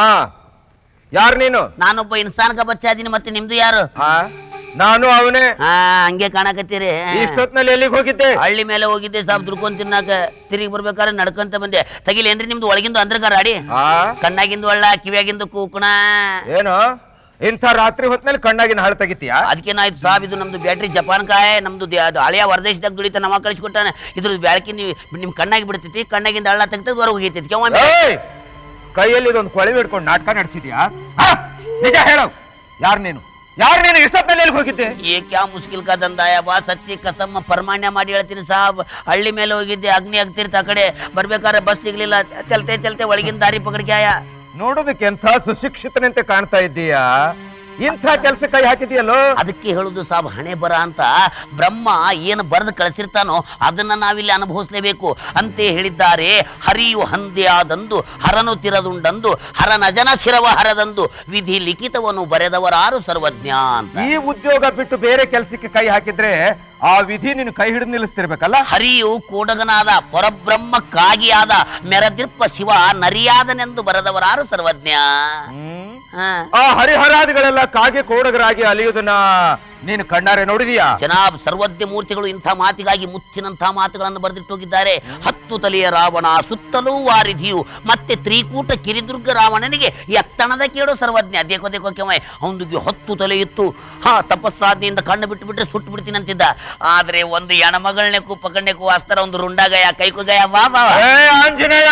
ಯಾರು ನೀನು ನಾನೊಬ್ಬ ಇನ್ಸಾನ್ ಕ ಬಚ್ಚ ಅದೀನಿ ಮತ್ತೆ ನಿಮ್ದು ಯಾರು ಹಾ ನಾನು ಅವನೇ ಹಾ ಹಂಗೆ ಕಾಣಕತ್ತೀರಿ ಇಷ್ಟೊತ್ನಲ್ಲಿ ಎಲ್ಲಿಗೆ ಹೋಗಿದ್ದೆ ಹಳ್ಳಿ ಮೇಲೆ ಹೋಗಿದ್ದೆ ಸಾಬ್ ದುರ್ಕೊಂಡ್ ತಿನ್ನಾಕ ತಿರುಗಿ ಬರ್ಬೇಕಾದ್ರೆ ನಡ್ಕೊಂತ ಬಂದೆ ತಗಿಲೇನ್ರಿ ನಿಮ್ದು ಒಳಗಿಂದು ಅಂದ್ರಗಾರ ಅಡಿ ಹಾ ಕಣ್ಣಾಗಿಂದು ಒಳ್ಳ ಕಿವಿಯಾಗಿಂದು ಕೂಕಣ ಏನು ಇಂಥ ರಾತ್ರಿ ಹೊತ್ನಲ್ಲಿ ಕಣ್ಣಾಗಿನ ಹಾಳು ತೆಗಿತೀಯಾ ಅದಕ್ಕೇನಾಯ್ತು ಸಾಬ್ ಇದು ನಮ್ದು ಬ್ಯಾಟ್ರಿ ಜಪಾನ್ ಕಾಯ ನಮ್ದು ದ್ಯಾ- ಅದು ಹಳೆಯ ಹೊರದೇಶದಾಗ ದುಡಿತ ನಮ್ಮ ಕಳಿಸ್ಕೊಟ್ಟಾನೆ ಇದ್ರ ಬೆಳಕಿನ ನೀವು ನಿಮ್ ಕಣ್ಣಾಗಿ ಬಿಡ್ತೈತಿ ಕಣ್ಣಾಗಿಂದ ಹಳ್ಳ ತೆಗ್ತದ ಹೊರಗೆ ಹೋಗೈತಿ ಕೆವ ಏಯ್! ಕೈಯಲ್ಲಿ ಇದೊಂದು ಕೊಳವೆ ಹಿಡ್ಕೊಂಡು ನಾಟಕ ನಡೆಸಿದ್ಯಾ ನಿಜ ಹೇಳು ಯಾರು ನೀನು ಯಾರು ನೀನು ಇಷ್ಟೊತ್ನಲ್ಲಿ ಎಲ್ಲಿಗೆ ಹೋಗಿದ್ದೆ ಏ ಕ್ಯಾ ಮುಸ್ಕಿಲ್ ಕಾ ದಂದಾಯ ಬಾ ಸತ್ಯ ಕಸಮ್ಮ ಪರಮಾಣ್ಯ ಮಾಡಿ ಹೇಳ್ತೀನಿ ಸಾಬ್ ಹಳ್ಳಿ ಮೇಲೆ ಹೋಗಿದ್ದೆ ಅಗ್ನಿ ಆಗ್ತಿರ್ತ ಆ ಕಡೆ ಬರ್ಬೇಕಾದ್ರೆ ಬಸ್ ಸಿಗ್ಲಿಲ್ಲ ಚಲ್ತೆ ಚಲ್ತೆ ಒಳಗಿನ ದಾರಿ ಪಕಡ್ಕ್ಯಾಯ ನೋಡೋದಕ್ಕೆ ಎಂಥ ಸುಶಿಕ್ಷಿತನಂತೆ ಕಾಣ್ತಾ ಇದ್ದೀಯಾ ಇಂಥ ಕೆಲಸ ಕೈ ಹಾಕಿದೆಯಲ್ಲೋ ಅದಕ್ಕೆ ಹೇಳುದು ಸಾಬ್ ಹಣೆ ಬರ ಅಂತ ಬ್ರಹ್ಮ ಏನು ಬರೆದು ಕಳಿಸಿರ್ತಾನೋ ಅದನ್ನ ನಾವಿಲ್ಲಿ ಅನುಭವಿಸಲೇಬೇಕು ಅಂತೆ ಹೇಳಿದ್ದಾರೆ ಹರಿಯು ಹಂದೆ ಆದಂದು ಹರನು ತಿರದುಂಡಂದು ಹರನಜನ ಶಿರವ ಹರದಂದು ವಿಧಿ ಲಿಖಿತವನ್ನು ಬರೆದವರಾರು ಸರ್ವಜ್ಞ ಅಂತ ಈ ಉದ್ಯೋಗ ಬಿಟ್ಟು ಬೇರೆ ಕೆಲಸಕ್ಕೆ ಕೈ ಹಾಕಿದ್ರೆ ಆ ವಿಧಿ ನೀನು ಕೈ ಹಿಡಿದು ನಿಲ್ಲಿಸ್ತಿರ್ಬೇಕಲ್ಲ ಹರಿಯು ಕೂಡಗನಾದ ಪರಬ್ರಹ್ಮಕ್ಕಾಗಿ ಆದ ಮೆರದಿರ್ಪ ಶಿವ ನರಿಯಾದನೆಂದು ಬರೆದವರಾರು ಸರ್ವಜ್ಞ ಹ್ಮ್ ಹಾ. ಆ ಹರಿಹರಾದಿಗಳೆಲ್ಲ ಕಾಗೆ ಕೋಡಗರಾಗಿ ಅಲಿಯುವುದನ್ನ ನೀನು ಕಣ್ಣಾರೆ ನೋಡಿದೀಯಾ ಜನಾಬ್ ಸರ್ವಜ್ಞ ಮೂರ್ತಿಗಳು ಇಂಥ ಮಾತಿಗಾಗಿ ಮುತ್ತಿನಂಥ ಮಾತುಗಳನ್ನು ಬರೆದಿಟ್ಟು ಹೋಗಿದ್ದಾರೆ ಹತ್ತು ತಲೆಯ ರಾವಣ ಸುತ್ತಲೂ ವಾರಿಧಿಯು ಮತ್ತೆ ತ್ರಿಕೂಟ ಕಿರಿದುರ್ಗ ರಾವಣನಿಗೆ ಎತ್ತಣದ ಕೇಳು ಸರ್ವಜ್ಞ ದೇಕೋ ದೇಕೋ ಕೆಮೆ ಅವನಿಗೆ ಹತ್ತು ತಲೆ ಇತ್ತು ಹಾ ತಪಸ್ಸಾಜ್ಞೆಯಿಂದ ಕಣ್ಣು ಬಿಟ್ಟು ಬಿಟ್ರೆ ಸುಟ್ಟು ಬಿಡ್ತೀನಿ ಅಂತಿದ್ದ ಆದ್ರೆ ಒಂದು ಎಣಮಗಳನೆಕ್ಕೂ ಪಕಡ್ನೆಕ್ಕೂ ಅಸ್ತರ ಒಂದು ರುಂಡಾಗಯ ಕೈಕುಗಯ ವಾ ಬಾ ಏ ಆಂಜನೇಯ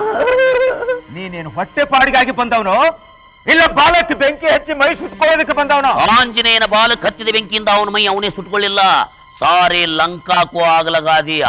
ನೀನೇನು ಹೊಟ್ಟೆ ಪಾಡಿಗಾಗಿ ಬಂದವನು ಇಲ್ಲ ಬಾಲಕ್ಕೆ ಬೆಂಕಿ ಹಚ್ಚಿ ಮೈ ಸುಟ್ಕೊಳ್ಳೋದಕ್ಕೆ ಬಂದವನು ಆಂಜನೇಯನ ಬಾಲಕ್ಕೆ ಹತ್ತಿದ ಬೆಂಕಿಯಿಂದ ಅವನ ಮೈ ಅವನೇ ಸುಟ್ಕೊಳ್ಳಿಲ್ಲ ಸಾರಿ ಲಂಕಾಕು ಆಗಲಗಾದಿಯಾ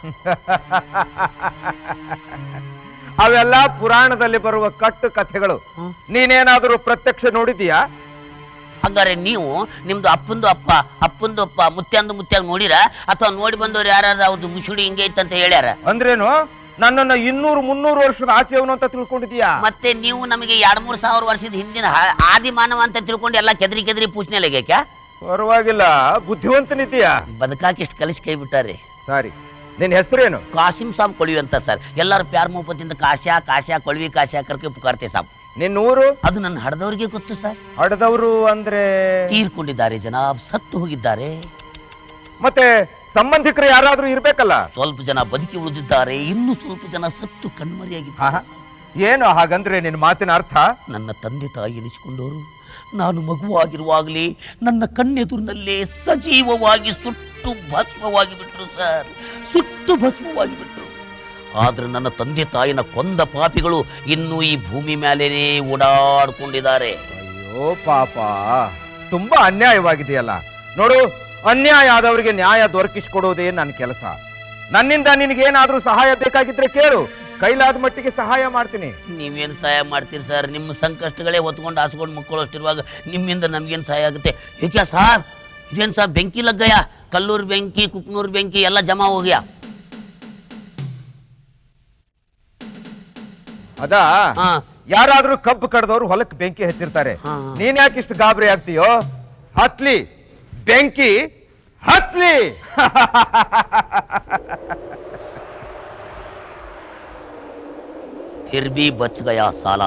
ಅವೆಲ್ಲ ಪುರಾಣದಲ್ಲಿ ಬರುವ ಕಟ್ಟು ಕಥೆಗಳು ನೀನೇನಾದರೂ ಪ್ರತ್ಯಕ್ಷ ನೋಡಿದೀಯಾ ಹಂಗಾರೆ ನೀವು ನಿಮ್ದು ಅಪ್ಪಂದು ಅಪ್ಪ ಅಪ್ಪಂದು ಅಪ್ಪ ಮುತ್ಯಾಂದು ಮುತ್ಯಾಗ ನೋಡಿರ ಅಥವಾ ನೋಡಿ ಬಂದವ್ರು ಯಾರು ಅವ್ದು ಮುಸುಡಿ ಹಿಂಗೆ ಐತಂತ ಹೇಳ್ಯಾರ ಅಂದ್ರೇನು ನನ್ನನ್ನ ಇನ್ನೂರು ಮುನ್ನೂರು ವರ್ಷದ ಆಚೆಯವನು ಅಂತ ತಿಳ್ಕೊಂಡಿದೀಯಾ ಮತ್ತೆ ನೀವು ನಮಗೆ ಎರಡ್ ಮೂರ್ ಸಾವಿರ ವರ್ಷದ ಹಿಂದಿನ ಹ- ಆದಿ ಮಾನವ ಅಂತ ತಿಳ್ಕೊಂಡು ಎಲ್ಲ ಕೆದರಿ ಕೆದರಿ ಪೂಜ್ನೆ ಲೆಗೇಕ ಪರವಾಗಿಲ್ಲ ಬುದ್ಧಿವಂತನಿದ್ದೀಯಾ ಬದುಕಾಕಿ ಇಷ್ಟು ಕಲಿಸಿ ಕೈ ಬಿಟ್ಟಾರೆ ಸಾರಿ ನಿನ್ ಹೆಸರೇನು ಕಾಸಿಂ ಸಾಬ್ ಕೊಳಿವಿ ಅಂತ ಸರ್ ಎಲ್ಲರೂ ಪ್ಯಾರ್ ಮುಪ್ಪತ್ತಿಂದ ಕಾಶ್ಯಾ ಕಾಶ್ಯಾ ಕೊಳ್ವಿ ಕಾಶ್ಯಾ ಕರ್ಕೆ ಪುಕಾರ್ತೆ ಸಾಬ್ ನಿನ್ನ ಊರು ಅದು ನನ್ನ ಹಡದವ್ರಿಗೆ ಗೊತ್ತು ಸರ್ ಹಡದವರು ಅಂದ್ರೆ ತೀರ್ಕೊಂಡಿದ್ದಾರೆ ಜನಾಬ್ ಸತ್ತು ಹೋಗಿದ್ದಾರೆ ಮತ್ತೆ ಸಂಬಂಧಿಕರು ಯಾರಾದ್ರೂ ಇರ್ಬೇಕಲ್ಲ ಸ್ವಲ್ಪ ಜನ ಬದುಕಿ ಉಳಿದಿದ್ದಾರೆ ಇನ್ನು ಸ್ವಲ್ಪ ಜನ ಸತ್ತು ಕಣ್ಮರಿಯಾಗಿದ್ದಾರೆ ಆಹಾ. ಸರ್. ಏನು ಹಾಗಂದ್ರೆ ನಿನ್ ಮಾತಿನ ಅರ್ಥ ನನ್ನ ತಂದೆ ತಾಯಿ ಎನಿಸಿಕೊಂಡವರು ನಾನು ಮಗುವಾಗಿರುವಾಗಲೇ ನನ್ನ ಕಣ್ಣೆದುರಿನಲ್ಲೇ ಸಜೀವವಾಗಿ ಸುಟ್ಟು ಭಸ್ಮವಾಗಿ ಬಿಟ್ರು ಸರ್ ಸುಟ್ಟು ಭಸ್ಮವಾಗಿ ಬಿಟ್ರು ಆದ್ರೆ ನನ್ನ ತಂದೆ ತಾಯಿನ ಕೊಂದ ಪಾಪಿಗಳು ಇನ್ನೂ ಈ ಭೂಮಿ ಮೇಲೇನೆ ಓಡಾಡ್ಕೊಂಡಿದ್ದಾರೆ ಅಯ್ಯೋ ಪಾಪ ತುಂಬಾ ಅನ್ಯಾಯವಾಗಿದೆಯಲ್ಲ ನೋಡು ಅನ್ಯಾಯ ಆದವರಿಗೆ ನ್ಯಾಯ ದೊರಕಿಸಿಕೊಡುವುದೇ ನನ್ನ ಕೆಲಸ ನನ್ನಿಂದ ನಿನಗೇನಾದ್ರೂ ಸಹಾಯ ಬೇಕಾಗಿದ್ರೆ ಕೇಳು ಕೈಲಾದ ಮಟ್ಟಿಗೆ ಸಹಾಯ ಮಾಡ್ತೀನಿ ನೀವೇನು ಸಹಾಯ ಮಾಡ್ತೀರಿ ಸರ್ ನಿಮ್ಮ ಸಂಕಷ್ಟಗಳೇ ಹೊತ್ಕೊಂಡು ಹಾಸ್ಕೊಂಡು ಮಕ್ಕಳು ಅಷ್ಟಿರುವಾಗ ನಿಮ್ಮಿಂದ ನಮ್ಗೇನು ಸಹಾಯ ಆಗುತ್ತೆ ಏಕೆ ಸಾರ್ ಇದೇನು ಸರ್ ಬೆಂಕಿ ಲಗ್ಗಯ್ಯ ಕಲ್ಲೂರು ಬೆಂಕಿ ಕುಕ್ನೂರು ಬೆಂಕಿ ಎಲ್ಲ ಜಮಾ ಹೋಗ್ಯಾ ಅದಾ ಹಾ ಯಾರಾದ್ರೂ ಕಬ್ಬು ಕಡ್ದವ್ರು ಹೊಲಕ್ಕೆ ಬೆಂಕಿ ಹಚ್ಚಿರ್ತಾರೆ ಹಾ. ನೀನ್ ಯಾಕೆ ಇಷ್ಟು ಗಾಬರಿ ಆಗ್ತೀಯೋ ಹತ್ಲಿ ಬೆಂಕಿ ಹತ್ಲಿ ಫಿರ್ ಬಿ ಬಚ್ ಗಯಾ ಸಾಲ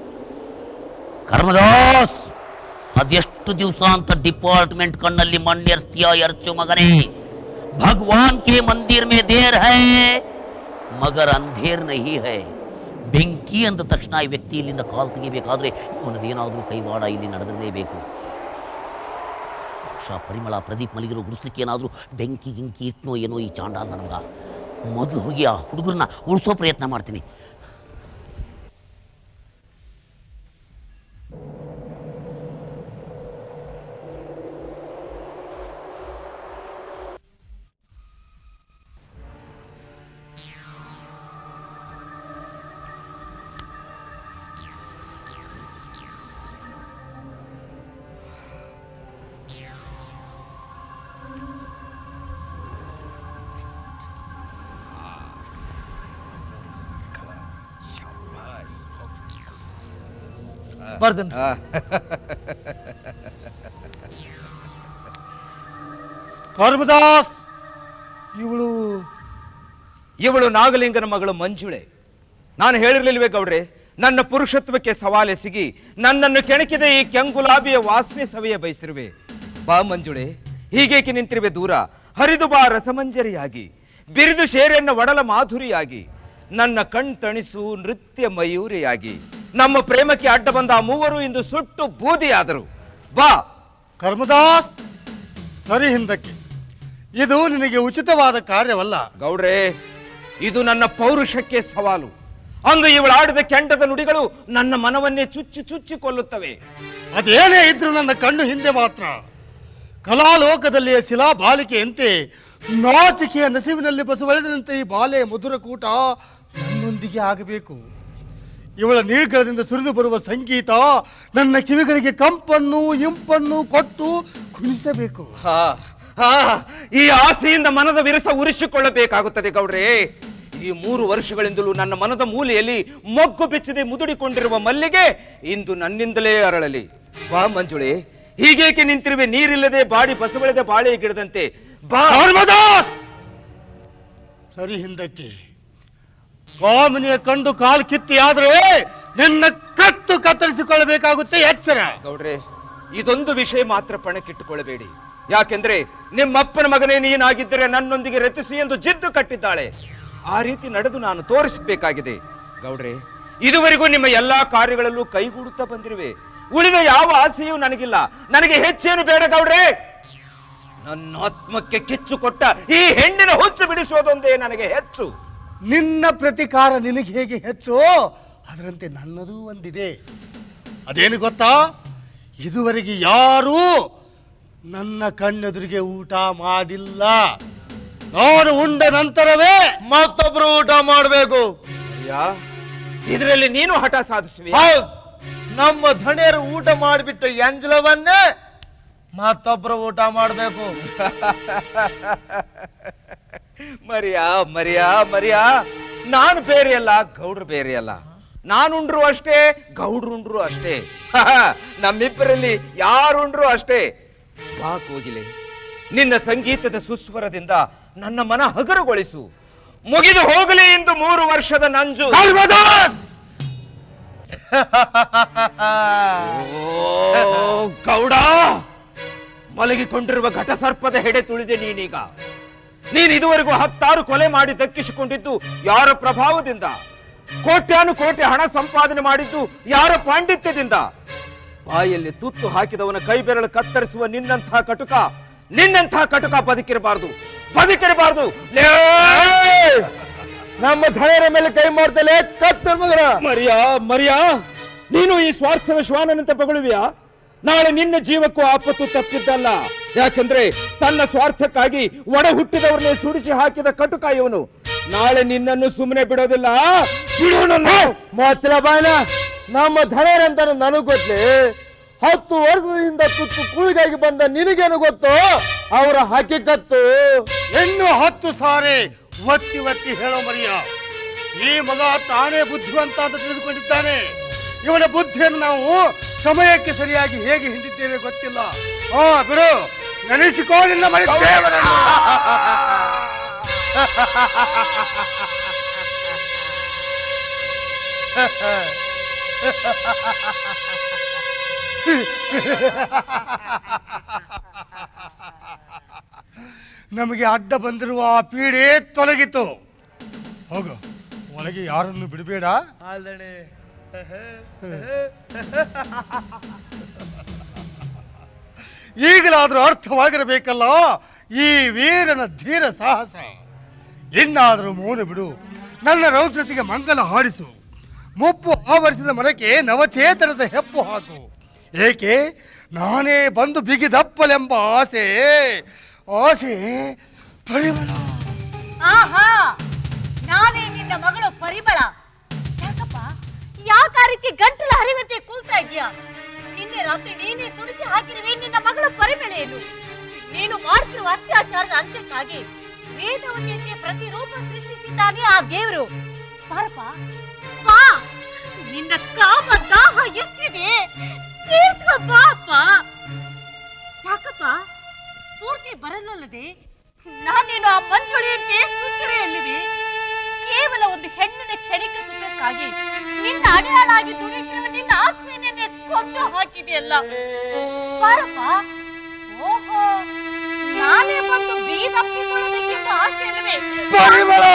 ಕರ್ಮದಾಸ್ ಅದೆಷ್ಟು ದಿವಸ ಅಂತ ಡಿಪಾರ್ಟ್ಮೆಂಟ್ ಕಣ್ಣಲ್ಲಿ ಮಣ್ಣೆರ್ಸ್ತೀಯ ಎರ್ಚು ಮಗನೇ ಭಗವಾನ್ ಕೆ ಮಂದಿರ್ ಮೇ ದೇರ್ ಹೈ ಮಗರ್ ಅಂಧೇರ್ ನಹಿ ಹೈ ಬೆಂಕಿ ಅಂದ ತಕ್ಷಣ ಈ ವ್ಯಕ್ತಿ ಇಲ್ಲಿಂದ ಕಾಲ್ ತೆಗಿಬೇಕಾದ್ರೆ ಇವನದೇನಾದ್ರೂ ಕೈವಾಡ ಇಲ್ಲಿ ನಡೆದಲೇಬೇಕು ಕ್ಷ ಪರಿಮಳ ಪ್ರದೀಪ್ ಮಲಿಗರು ಗುಡಿಸ್ಲಿಕ್ಕೆ ಏನಾದರೂ ಬೆಂಕಿ ಗಿಂಕಿ ಇಟ್ನೋ ಏನೋ ಈ ಚಾಂಡಾಲ ನಮಗ ಮೊದಲು ಹೋಗಿ ಆ ಹುಡುಗರನ್ನ ಉಳಿಸೋ ಪ್ರಯತ್ನ ಮಾಡ್ತೀನಿ ಬರ್ದನ್ ಆ, ಕರ್ಮದಾಸ್ ಇವಳು ಇವಳು ನಾಗಲಿಂಗನ ಮಗಳು ಮಂಜುಳೆ ನಾನು ಹೇಳಿರ್ಲಿಲ್ವೇ ಗೌಡ್ರೆ ನನ್ನ ಪುರುಷತ್ವಕ್ಕೆ ಸವಾಲೆಸಗಿ ನನ್ನನ್ನು ಕೆಣಕಿದ ಈ ಕೆಂಗುಲಾಬಿಯ ವಾಸನೆ ಸವಿಯ ಬಯಸಿರುವೆ ಬಾ ಮಂಜುಳೆ ಹೀಗೇಕೆ ನಿಂತಿರುವೆ ದೂರ ಹರಿದು ಬಾ ರಸಮಂಜರಿಯಾಗಿ ಬಿರಿದು ಶೇರೆನ್ನ ಒಡಲ ಮಾಧುರಿಯಾಗಿ ನನ್ನ ಕಣ್ ತಣಿಸು ನೃತ್ಯ ಮಯೂರಿಯಾಗಿ ನಮ್ಮ ಪ್ರೇಮಕ್ಕೆ ಅಡ್ಡ ಬಂದ ಆ ಮೂವರು ಇಂದು ಸುಟ್ಟು ಬೂದಿಯಾದರು ಬಾ ಕರ್ಮದಾಸ್ ಸರಿ ಹಿಂದಕ್ಕೆ ಇದು ನಿನಗೆ ಉಚಿತವಾದ ಕಾರ್ಯವಲ್ಲ ಗೌಡ್ರೆ ಇದು ನನ್ನ ಪೌರುಷಕ್ಕೆ ಸವಾಲು ಅಂದು ಇವಳಾಡಿದ ಕೆಂಡದ ನುಡಿಗಳು ನನ್ನ ಮನವನ್ನೇ ಚುಚ್ಚಿ ಚುಚ್ಚಿ ಕೊಲ್ಲುತ್ತವೆ ಅದೇನೇ ಇದ್ರು ನನ್ನ ಕಣ್ಣು ಹಿಂದೆ ಮಾತ್ರ ಕಲಾಲೋಕದಲ್ಲಿಯ ಶಿಲಾ ಬಾಲಿಕೆಯಂತೆ ನಾಚಿಕೆಯ ನಸಿವಿನಲ್ಲಿ ಬಸವಳೆದಂತೆ ಈ ಬಾಲೆ ಮಧುರ ಕೂಟ ನನ್ನೊಂದಿಗೆ ಆಗಬೇಕು ಇವಳ ನೀಳ್ಗಳದಿಂದ ಸುರಿದು ಬರುವ ಸಂಗೀತ ನನ್ನ ಕಿವಿಗಳಿಗೆ ಕಂಪನ್ನು ಇಂಪನ್ನು ಕೊಟ್ಟು ಕುಣಿಸಬೇಕು ಹಾ, ಹಾ, ಈ ಆಸೆಯಿಂದ ಮನದ ವಿರಸ ಉರಿಸಿಕೊಳ್ಳಬೇಕಾಗುತ್ತದೆ ಗೌಡ್ರೆ ಈ ಮೂರು ವರ್ಷಗಳಿಂದಲೂ ನನ್ನ ಮನದ ಮೂಲೆಯಲ್ಲಿ ಮೊಗ್ಗು ಬೆಚ್ಚದೆ ಮುದುಡಿಕೊಂಡಿರುವ ಮಲ್ಲಿಗೆ ಇಂದು ನನ್ನಿಂದಲೇ ಅರಳಲಿ ಬಾ ಮಂಜುಳೆ ಹೀಗೇಕೆ ನಿಂತಿರುವೆ ನೀರಿಲ್ಲದೆ ಬಾಡಿ ಬಸವಳೆದೆ ಬಾಳೆ ಗಿಡದಂತೆ ಬಾ ಧರ್ಮದಾಸ್ ಸರಿ ಹಿಂದಕ್ಕೆ ಕಾಮಿನಿಯ ಕಂಡು ಕಾಲು ಕಿತ್ತಿ ಆದ್ರೆ ನಿನ್ನ ಕತ್ತು ಕತ್ತರಿಸಿಕೊಳ್ಳಬೇಕಾಗುತ್ತೆ ಎಚ್ಚರ ಗೌಡ್ರೆ ಇದೊಂದು ವಿಷಯ ಮಾತ್ರ ಪಣಕ್ಕಿಟ್ಟುಕೊಳ್ಳಬೇಡಿ ಯಾಕೆಂದ್ರೆ ನಿಮ್ಮಪ್ಪನ ಮಗನೇ ನೀನಾಗಿದ್ದರೆ ನನ್ನೊಂದಿಗೆ ರಚಿಸಿ ಎಂದು ಜಿದ್ದು ಕಟ್ಟಿದ್ದಾಳೆ ಆ ರೀತಿ ನಡೆದು ನಾನು ತೋರಿಸಬೇಕಾಗಿದೆ ಗೌಡ್ರೆ ಇದುವರೆಗೂ ನಿಮ್ಮ ಎಲ್ಲಾ ಕಾರ್ಯಗಳಲ್ಲೂ ಕೈಗೂಡುತ್ತಾ ಬಂದಿರುವೆ ಉಳಿದ ಯಾವ ಆಸೆಯೂ ನನಗಿಲ್ಲ ನನಗೆ ಹೆಚ್ಚೇನು ಬೇಡ ಗೌಡ್ರೆ ನನ್ನ ಆತ್ಮಕ್ಕೆ ಕಿಚ್ಚು ಕೊಟ್ಟ ಈ ಹೆಣ್ಣಿನ ಹುಚ್ಚು ಬಿಡಿಸುವುದೊಂದೇ ನನಗೆ ಹೆಚ್ಚು ನಿನ್ನ ಪ್ರತಿಕಾರ ನಿನಗೆ ಹೇಗೆ ಹೆಚ್ಚು ಅದರಂತೆ ನನ್ನದೂ ಒಂದಿದೆ ಅದೇನು ಗೊತ್ತಾ ಇದುವರೆಗೆ ಯಾರೂ ನನ್ನ ಕಣ್ಣೆದುರಿಗೆ ಊಟ ಮಾಡಿಲ್ಲ ನಾನು ಉಂಡ ನಂತರವೇ ಮತ್ತೊಬ್ರು ಊಟ ಮಾಡ್ಬೇಕು ಯಾ ಇದರಲ್ಲಿ ನೀನು ಹಠ ಸಾಧಿಸುವೆ ಹೌದ್ ನಮ್ಮ ಧಣಿಯರು ಊಟ ಮಾಡಿಬಿಟ್ಟು ಎಂಜಲವನ್ನೇ ಮತ್ತೊಬ್ರು ಊಟ ಮಾಡ್ಬೇಕು ಮರಿಯಾ ಮರಿಯಾ ಮರಿಯಾ ನಾನು ಬೇರೆ ಅಲ್ಲ ಗೌಡ್ರು ಬೇರೆ ಅಲ್ಲ ನಾನುಂಡ್ರು ಅಷ್ಟೇ ಗೌಡ್ರುಂಡ್ರು ಅಷ್ಟೇ ನಮ್ಮಿಬ್ಬರಲ್ಲಿ ಯಾರುಂಡ್ರು ಅಷ್ಟೇ ಬಾ ಕೋಗಿಲೆ ನಿನ್ನ ಸಂಗೀತದ ಸುಸ್ವರದಿಂದ ನನ್ನ ಮನ ಹಗರುಗೊಳಿಸು ಮುಗಿದು ಹೋಗಲಿ ಇಂದು ಮೂರು ವರ್ಷದ ನಂಜು ಓ, ಗೌಡ ಮಲಗಿಕೊಂಡಿರುವ ಘಟಸರ್ಪದ ಹೆಡೆ ತುಳಿದೆ ನೀನೀಗ ನೀನು ಇದುವರೆಗೂ ಹತ್ತಾರು ಕೊಲೆ ಮಾಡಿ ದಕ್ಕಿಸಿಕೊಂಡಿದ್ದು ಯಾರ ಪ್ರಭಾವದಿಂದ ಕೋಟ್ಯಾನು ಕೋಟಿ ಹಣ ಸಂಪಾದನೆ ಮಾಡಿದ್ದು ಯಾರ ಪಾಂಡಿತ್ಯದಿಂದ ಬಾಯಲ್ಲಿ ತುತ್ತು ಹಾಕಿದವನ ಕೈ ಬೆರಳು ಕತ್ತರಿಸುವ ನಿನ್ನಂಥ ಕಟುಕ ನಿನ್ನಂಥ ಕಟುಕ ಬದುಕಿರಬಾರದು ಬದುಕಿರಬಾರದು ಲೇ! ನಮ್ಮ ಧಣಿಯರ ಮೇಲೆ ಕೈ ಮಾಡ್ತಲೇ ಕತ್ತ ಮಗನ ಮರಿಯಾ ಮರಿಯಾ ನೀನು ಈ ಸ್ವಾರ್ಥದ ಶ್ವಾನನಂತೆ ಪಗಳುವಿಯಾ ನಾಳೆ ನಿನ್ನ ಜೀವಕ್ಕೂ ಆಪತ್ತು ತಪ್ಪಿದ್ದಲ್ಲ ಯಾಕಂದ್ರೆ ತನ್ನ ಸ್ವಾರ್ಥಕ್ಕಾಗಿ ಒಡ ಹುಟ್ಟಿದವರನ್ನೇ ಸುಡಿಸಿ ಹಾಕಿದ ಕಟುಕ ಇವನು ನಾಳೆ ನಿನ್ನನ್ನು ಸುಮ್ಮನೆ ಬಿಡೋದಿಲ್ಲ ಬಿಡು ನನ್ನ. ಮೊಚ್ಚಲ ಬಾಯ್ನ ನಮ್ಮ ಧಣಿಯರಂತ ನನಗ್ ಗೊತ್ತಲಿ ಹತ್ತು ವರ್ಷದಿಂದ ತುತ್ತು ಕೂಳಿಗಾಗಿ ಬಂದ ನಿನಗೇನು ಗೊತ್ತು ಅವರ ಹಕ್ಕಿಕತ್ತು ಹೆಣ್ಣು ಹತ್ತು ಸಾರೆ ಒತ್ತಿ ಒತ್ತಿ ಹೇಳೋ ಮರಿಯ ಈ ಮಗ ತಾನೇ ಬುದ್ಧಿವಂತ ಅಂತ ತಿಳಿದುಕೊಂಡಿದ್ದಾನೆ ಇವನ ಬುದ್ಧಿಯನ್ನು ನಾವು ಸಮಯಕ್ಕೆ ಸರಿಯಾಗಿ ಹೇಗೆ ಹಿಂದಿದ್ದೇವೆ ಗೊತ್ತಿಲ್ಲ ಹಾ ಬಿಡು ನೆನೆಸಿಕೋ ನಿನ್ನ ಮನೆ ದೇವರನ್ನು. ನಮಗೆ ಅಡ್ಡ ಬಂದಿರುವ ಆ ಪೀಡೆ ತೊಲಗಿತು ಹೋಗು ಒಳಗೆ ಯಾರನ್ನು ಬಿಡಬೇಡ ಈಗಲಾದ್ರೂ ಅರ್ಥವಾಗಿರಬೇಕಲ್ಲ ಈ ವೀರನ ಧೀರ ಸಾಹಸ ಇನ್ನಾದರೂ ಮೌನ ಬಿಡು ನನ್ನ ರೌದ್ರತೆಗೆ ಮಂಗಲ ಹಾಡಿಸು ಮುಪ್ಪು ಆವರಿಸಿದ ಮರಕ್ಕೆ ನವಚೇತನದ ಹೆಪ್ಪು ಹಾಕು ಏಕೆ ನಾನೇ ಬಂದು ಬಿಗಿದಪ್ಪಲೆಂಬ ಆಸೆ ಆಸೆ ಪರಿಮಳ ಆಹಾ ನಾನೇ ನಿನ್ನ ಮಗಳು ಪರಿಮಳ ಯಾಕಪ್ಪ ಯಾಕ ಆ ರೀತಿ ಗಂಟಲ ಹರಿವಂತೆ ಕೂಲ್ತಾ ಇದೀಯಾ ನಿನ್ನೆ ರಾತ್ರಿ ನೀನೇ ಸುಡಿಸಿ ಹಾಕಿರುವೆ ನಿನ್ನ ಮಗಳ ಪರಿಮಳೆಯನ್ನು ನೀನು ಮಾಡ್ತಿರುವ ಅತ್ಯಾಚಾರದ ಅಂತ್ಯಕ್ಕಾಗಿ ವೇದವನ್ನೆಂದೇ ಪ್ರತಿರೂಪ ಸೃಷ್ಟಿಸಿದ್ದಾನೆ ಆ ದೇವರು ಬಾರಪ್ಪ ಬಾ ನಿನ್ನ ಕಾಮ ದಾಹ ಎಷ್ಟಿದೆ ತೀರ್ಸ್ಕೊ ಬಾ ಅಪ್ಪ ಯಾಕಪ್ಪ ಸ್ಫೂರ್ತಿ ಬರಲಲ್ಲದೆ ನಾನೇನು ಆ ಮಂಜುಳಿಯಂತೆ ಸುಂದರಿಯಲ್ಲಿವೆ ಕೇವಲ ಒಂದು ಹೆಣ್ಣಿನ ಕ್ಷಣಿಕ ಸುಖಕ್ಕಾಗಿ ನಿನ್ನ ಅಡೆಯಾಳಾಗಿ ದುಡಿತಿರುವ ನಿನ್ನ ಆತ್ಮೀಯನೇ ಕೊಂದು ಹಾಕಿದೆಯಲ್ಲ ಬಾರಪ್ಪ ಓಹೋ ನಾನೇ ಬಂದು ಬೀದಪ್ಪಿಕೊಳ್ಳಬೇಕೆಂಬ ಆಸೆ ಅಲ್ಲವೇ ಪರಿಮಳ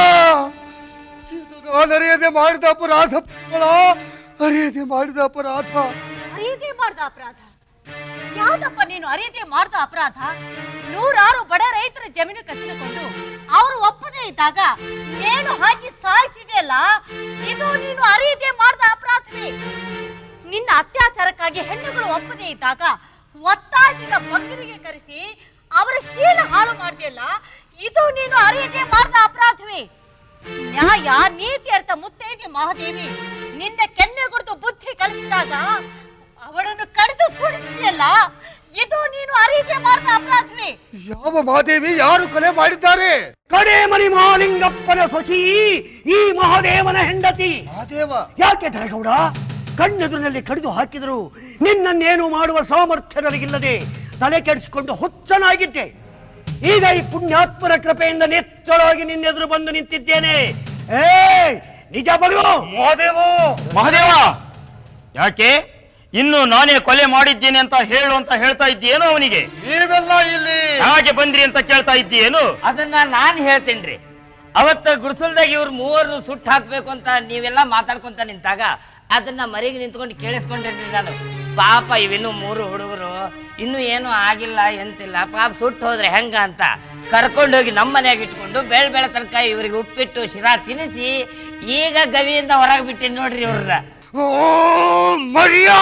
ಇದು ನಾನು ಅರಿಯದೆ ಮಾಡಿದ ಅಪರಾಧ ಪರಿಮಳ ಅರಿಯದೆ ಮಾಡಿದ ಅಪರಾಧ ಅರಿಯದೆ ಮಾಡ್ದ ಅಪರಾಧ ಯಾವ್ದಪ್ಪ ನೀನು ಅರಿಯದೆ ಮಾಡ್ದ ಅಪರಾಧ ನೂರಾರು ಬಡ ರೈತರ ಜಮೀನು ಕಸಿದುಕೊಂಡು ಅವರು ಒಪ್ಪದೇ ಇದ್ದಾಗ ನೇಣು ಹಾಕಿ ಸಾಯಿಸಿದೆಯಲ್ಲ ಇದು ನೀನು ಅರಿಯದೆ ಮಾಡ್ದ ಅಪರಾಧವೇ ನಿನ್ನ ಅತ್ಯಾಚಾರಕ್ಕಾಗಿ ಹೆಣ್ಣುಗಳು ಒಪ್ಪದೇ ಇದ್ದಾಗ ಒತ್ತಾಯದಿಂದ ಬಂದಿರಿಗೆ ಕರೆಸಿ ಅವರ ಶೀಲ ಹಾಳು ಮಾಡ್ದೆಯಲ್ಲ ಇದು ನೀನು ಅರಿಯದೆ ಮಾಡ್ದ ಅಪರಾಧವೇ ನ್ಯಾಯ ನೀತಿ ಅರ್ಥ ಮುತ್ತೈದೆ ಮಹಾದೇವಿ ನಿನ್ನ ಕೆನ್ನೆ ಕುರಿತು ಬುದ್ಧಿ ಕಲಿಸಿದಾಗ ಅವಳನ್ನು ಕಡಿದು ಸುಡಿಸಿದೆಯಲ್ಲ ಇದು ನೀನು ಅರಿಕೆ ಮಾಡಿದ ಅಪರಾಧವೇ ಯಾವ ಮಹಾದೇವಿ ಯಾರು ಕೊಲೆ ಮಾಡಿದ್ದಾರೆ ಕಡೆ ಮರಿ ಮಹಾಲಿಂಗಪ್ಪನ ಸೊಸಿ ಈ ಮಹಾದೇವನ ಹೆಂಡತಿ ಮಹಾದೇವ ಯಾಕೆ ಧರಗೌಡ ಕಣ್ಣೆದುರಿನಲ್ಲಿ ಕಡಿದು ಹಾಕಿದರು ನಿನ್ನನ್ನೇನು ಮಾಡುವ ಸಾಮರ್ಥ್ಯ ನನಗಿಲ್ಲದೆ ತಲೆ ಕೆಡಿಸಿಕೊಂಡು ಹುಚ್ಚನಾಗಿದ್ದೆ ಈಗ ಈ ಪುಣ್ಯಾತ್ಮರ ಕೃಪೆಯಿಂದ ನೆತ್ತಳಾಗಿ ನಿನ್ನೆದುರು ಬಂದು ನಿಂತಿದ್ದೇನೆ ಏ ನಿಜ ಬರು ಮಹಾದೇವ ಮಹಾದೇವ ಯಾಕೆ ಇನ್ನು ನಾನೇ ಕೊಲೆ ಮಾಡಿದ್ದೇನೆ ಅಂತ ಹೇಳು ಅಂತ ಹೇಳ್ತಾ ಇದ್ದೀಯೇನೋ ಅವನಿಗೆ ನೀವೆಲ್ಲ ಇಲ್ಲಿ ಹಾಗೆ ಬಂದ್ರಿ ಅಂತ ಕೇಳ್ತಾ ಇದ್ದೀಯೇನು ಅದನ್ನ ನಾನ್ ಹೇಳ್ತೇನ್ರಿ ಅವತ್ತ ಗುಡಿಸಲ್ದಾಗ ಇವ್ರು ಮೂವರನ್ನು ಸುಟ್ಟು ಹಾಕ್ಬೇಕು ಅಂತ ನೀವೆಲ್ಲ ಮಾತಾಡ್ಕೊಂತ ನಿಂತಾಗ ಅದನ್ನ ಮರಿಗೆ ನಿಂತ್ಕೊಂಡು ಕೇಳಿಸ್ಕೊಂಡೇನ್ರಿ ನಾನು ಪಾಪ ಇವಿನ್ನು ಮೂರು ಹುಡುಗರು ಇನ್ನು ಏನು ಆಗಿಲ್ಲ ಎಂತಿಲ್ಲ ಪಾಪ ಸುಟ್ಟು ಹೋದ್ರೆ ಹೆಂಗ ಅಂತ ಕರ್ಕೊಂಡೋಗಿ ನಮ್ಮ ಮನೆಯಾಗ ಇಟ್ಕೊಂಡು ಬೆಳ್ ಬೆಳೆ ತನಕ ಇವ್ರಿಗೆ ಉಪ್ಪಿಟ್ಟು ಶಿರಾ ತಿನ್ನಿಸಿ ಈಗ ಗವಿಯಿಂದ ಹೊರಗೆ ಬಿಟ್ಟಿನಿ ನೋಡ್ರಿ ಇವ್ರನ್ನ ಓ ಮರಿಯಾ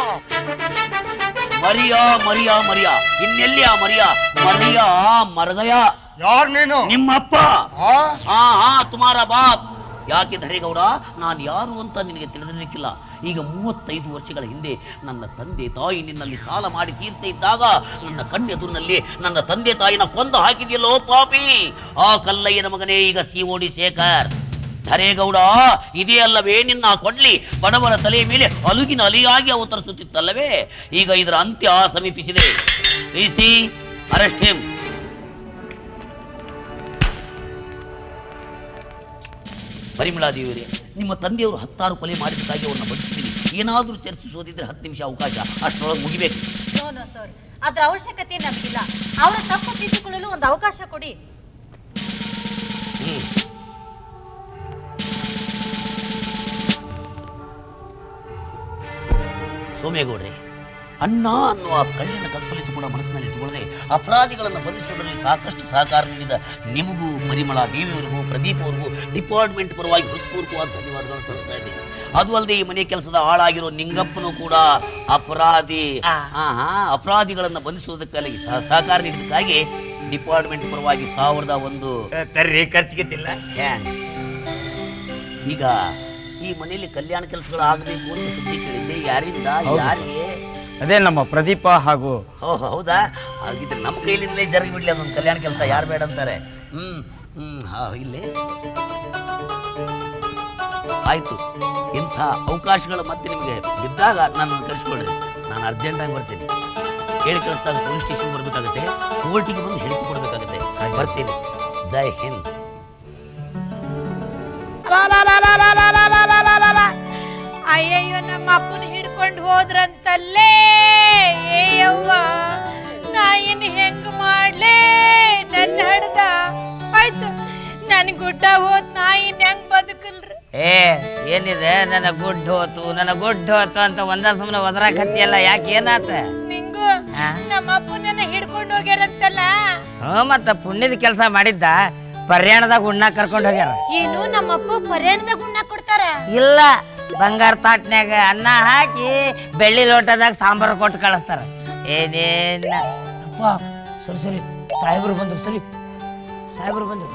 ಮರಿಯಾ ಮರಿಯಾ ಮರಿಯಾ ಇನ್ನೆಲ್ಲಿ ಆ ಮರಿಯಾ ಮರಿಯಾ ಮರಗಯ ಯಾರ್ ನೀನು ನಿಮ್ಮಪ್ಪ ಆ? ಹಾ ಹಾ ತುಮಾರ ಬಾಪ್ ಯಾಕೆ ಧರೇಗೌಡ ನಾನು ಯಾರು ಅಂತ ನಿನಗೆ ತಿಳಿದಿರಲಿಕ್ಕಿಲ್ಲ ಈಗ ಮೂವತ್ತೈದು ವರ್ಷಗಳ ಹಿಂದೆ ನನ್ನ ತಂದೆ ತಾಯಿ ನಿನ್ನಲ್ಲಿ ಸಾಲ ಮಾಡಿ ತೀರ್ಸ್ತಾ ಇದ್ದಾಗ ನನ್ನ ಕಣ್ಣೆದುರಿನಲ್ಲಿ ನನ್ನ ತಂದೆ ತಾಯಿನ ಕೊಂದು ಹಾಕಿದೆಯಲ್ಲೋ ಪಾಪಿ ಆ ಕಲ್ಲಯ್ಯನ ಮಗನೇ ಈಗ ಸಿ ಓಡಿ ಶೇಖರ್ ಧರೇಗೌಡ ಇದೇ ಅಲ್ಲವೇ ನಿನ್ನ ಕೊಂಡ್ಲಿ ಬಡವರ ತಲೆಯ ಮೇಲೆ ಅಲುಗಿನ ಅಲಿಯಾಗಿ ಅವತರಿಸುತ್ತಿತ್ತಲ್ಲವೇ ಈಗ ಇದರ ಅಂತ್ಯ ಸಮೀಪಿಸಿದೆ ಸಿ ಅರೆಸ್ಟ್ ಹಿಮ್ ಪರಿಮಳಾದೇವಿಯರೇ ನಿಮ್ಮ ತಂದೆಯವರು ಹತ್ತಾರು ಕೊಲೆ ಮಾಡಿದ್ದಕ್ಕಾಗಿ ಅವ್ರನ್ನ ಬದುಕ್ತೀನಿ ಏನಾದರೂ ಚರ್ಚಿಸೋದಿದ್ರೆ ಹತ್ತು ನಿಮಿಷ ಅವಕಾಶ ಅಷ್ಟರೊಳಗೆ ಮುಗಿಬೇಕು ನೋ ನೋ ಸರ್ ಅದ್ರ ಅವಶ್ಯಕತೆ ನಮಗಿಲ್ಲ ಅವರ ತಪ್ಪು ತಿದ್ದುಕೊಳ್ಳಲು ಒಂದು ಅವಕಾಶ ಕೊಡಿ ಹ್ಮ್. ಸೋಮೇಗೌಡ್ರೆ ಅಣ್ಣ ಅನ್ನುವ ಕಣ್ಣಿನ ಕತ್ತಲಿದ್ದು ಕೂಡ ಮನಸ್ಸಿನಲ್ಲಿ ಇಟ್ಟುಕೊಳ್ಳದೆ ಅಪರಾಧಿಗಳನ್ನು ಬಂಧಿಸುವುದರಲ್ಲಿ ಸಾಕಷ್ಟು ಸಹಕಾರ ನೀಡಿದ ನಿಮಗೂ ಪರಿಮಳ ದೇವಿಯವರಿಗೂ ಪ್ರದೀಪ್ ಅವರಿಗೂ ಡಿಪಾರ್ಟ್ಮೆಂಟ್ ಪರವಾಗಿ ಹೃತ್ಪೂರ್ವಕವಾದ ಧನ್ಯವಾದಗಳನ್ನು ಸಲ್ಲಿಸ್ತಾ ಇದ್ದೀನಿ ಅದು ಅಲ್ಲದೆ ಈ ಮನೆ ಕೆಲಸದ ಆಳಾಗಿರೋ ನಿಂಗಪ್ಪನು ಕೂಡ ಅಪರಾಧಿ ಹಾ ಹಾ ಅಪರಾಧಿಗಳನ್ನು ಬಂಧಿಸುವುದಕ್ಕಾಗಿ ಸಹ ಸಹಕಾರ ನೀಡಿದ್ದಕ್ಕಾಗಿ ಡಿಪಾರ್ಟ್ಮೆಂಟ್ ಪರವಾಗಿ ಸಾವಿರದ ಒಂದು ತರ್ರಿ ಖರ್ಚಿಗಿತ್ತಿಲ್ಲ ಥ್ಯಾಂಕ್ಸ್. ಈಗ ಈ ಮನೆಯಲ್ಲಿ ಕಲ್ಯಾಣ ಕೆಲಸಗಳು ಆಗಬೇಕು ಅಂತ ಸುದ್ದಿ ಕೇಳಿದ್ದೆ ಯಾರಿಂದ ಯಾರಿಗೆ ಅದೇ ನಮ್ಮ ಪ್ರದೀಪ ಹಾಗೂ ಓ ಹೌದಾ ಹಾಗಿದ್ರೆ ನಮ್ಮ ಕೈಲಿಂದಲೇ ಜರುಗಿ ಬಿಡ್ಲಿ ಅದೊಂದು ಕಲ್ಯಾಣ ಕೆಲಸ ಯಾರು ಬೇಡ ಅಂತಾರೆ ಹ್ಮ್ ಹ್ಮ್ ಹಾ ಇಲ್ಲೇ ಆಯ್ತು ಇಂಥ ಅವಕಾಶಗಳು ಮತ್ತೆ ನಿಮಗೆ ಬಿದ್ದಾಗ ನನ್ನನ್ನು ಕಳಿಸ್ಕೊಳ್ರಿ ನಾನು ಅರ್ಜೆಂಟಾಗಿ ಬರ್ತೀನಿ ಹೇಳಿ ಕಳಿಸಿದಾಗ ಪೊಲೀಸ್ ಸ್ಟೇಷನ್ ಬರಬೇಕಾಗುತ್ತೆ ಕೋರ್ಟಿಗೆ ಬಂದು ಹೇಳಿಕೆ ಕೊಡಬೇಕಾಗುತ್ತೆ ಬರ್ತೀನಿ ಜೈ ಹಿಂದ್ ಅಯ್ಯಯ್ಯೋ ನಮ್ಮ ಅಪ್ಪನ ಹಿಡ್ಕೊಂಡು ಹೋದ್ರಂತಲ್ಲೇ ಏಯವ್ವ ನಾ ಇನ್ ಹೆಂಗ್ ಮಾಡ್ಲೇ ನನ್ನ ಹಡ್ದ ಆಯ್ತು ನನ್ ಗುಡ್ಡ ಹೋತ್ ನಾ ಇನ್ ಹೆಂಗ್ ಬದುಕಲ್ರಿ ಏ ಏನಿದೆ ನನ್ನ ಗುಡ್ ಹೋತು ನನ್ನ ಗುಡ್ ಹೋತು ಅಂತ ಒಂದ ಸುಮ್ಮನೆ ಒದರಾಕತ್ತಿಯಲ್ಲ ಯಾಕೆ ಏನಾತ ನಿಂಗು ಹಾ? ನಮ್ಮ ಅಪ್ಪನ ಹಿಡ್ಕೊಂಡು ಹೋಗ್ಯಾರಂತಲ್ಲ ಹ್ಞೂ ಮತ್ತ ಪುಣ್ಯದ ಕೆಲಸ ಮಾಡಿದ್ದ ಪರ್ಯಾಣದಾಗ ಉಣ್ಣ ಕರ್ಕೊಂಡು ಹೋಗ್ಯಾರ ಏನು ನಮ್ಮಪ್ಪ ಪರ್ಯಾಣದಾಗ ಉಣ್ಣ ಕೊಡ್ತಾರ ಇಲ್ಲ ಬಂಗಾರ ತಾಟ್ನ್ಯಾಗ ಅನ್ನ ಹಾಕಿ ಬೆಳ್ಳಿ ಲೋಟದಾಗ ಸಾಂಬಾರು ಕೊಟ್ಟು ಕಳಿಸ್ತಾರ ಏನೇನ ಅಪ್ಪ ಸರಿ ಸರಿ ಸಾಹೇಬ್ರು ಬಂದ್ರು ಸರಿ ಸಾಹೇಬ್ರು ಬಂದ್ರು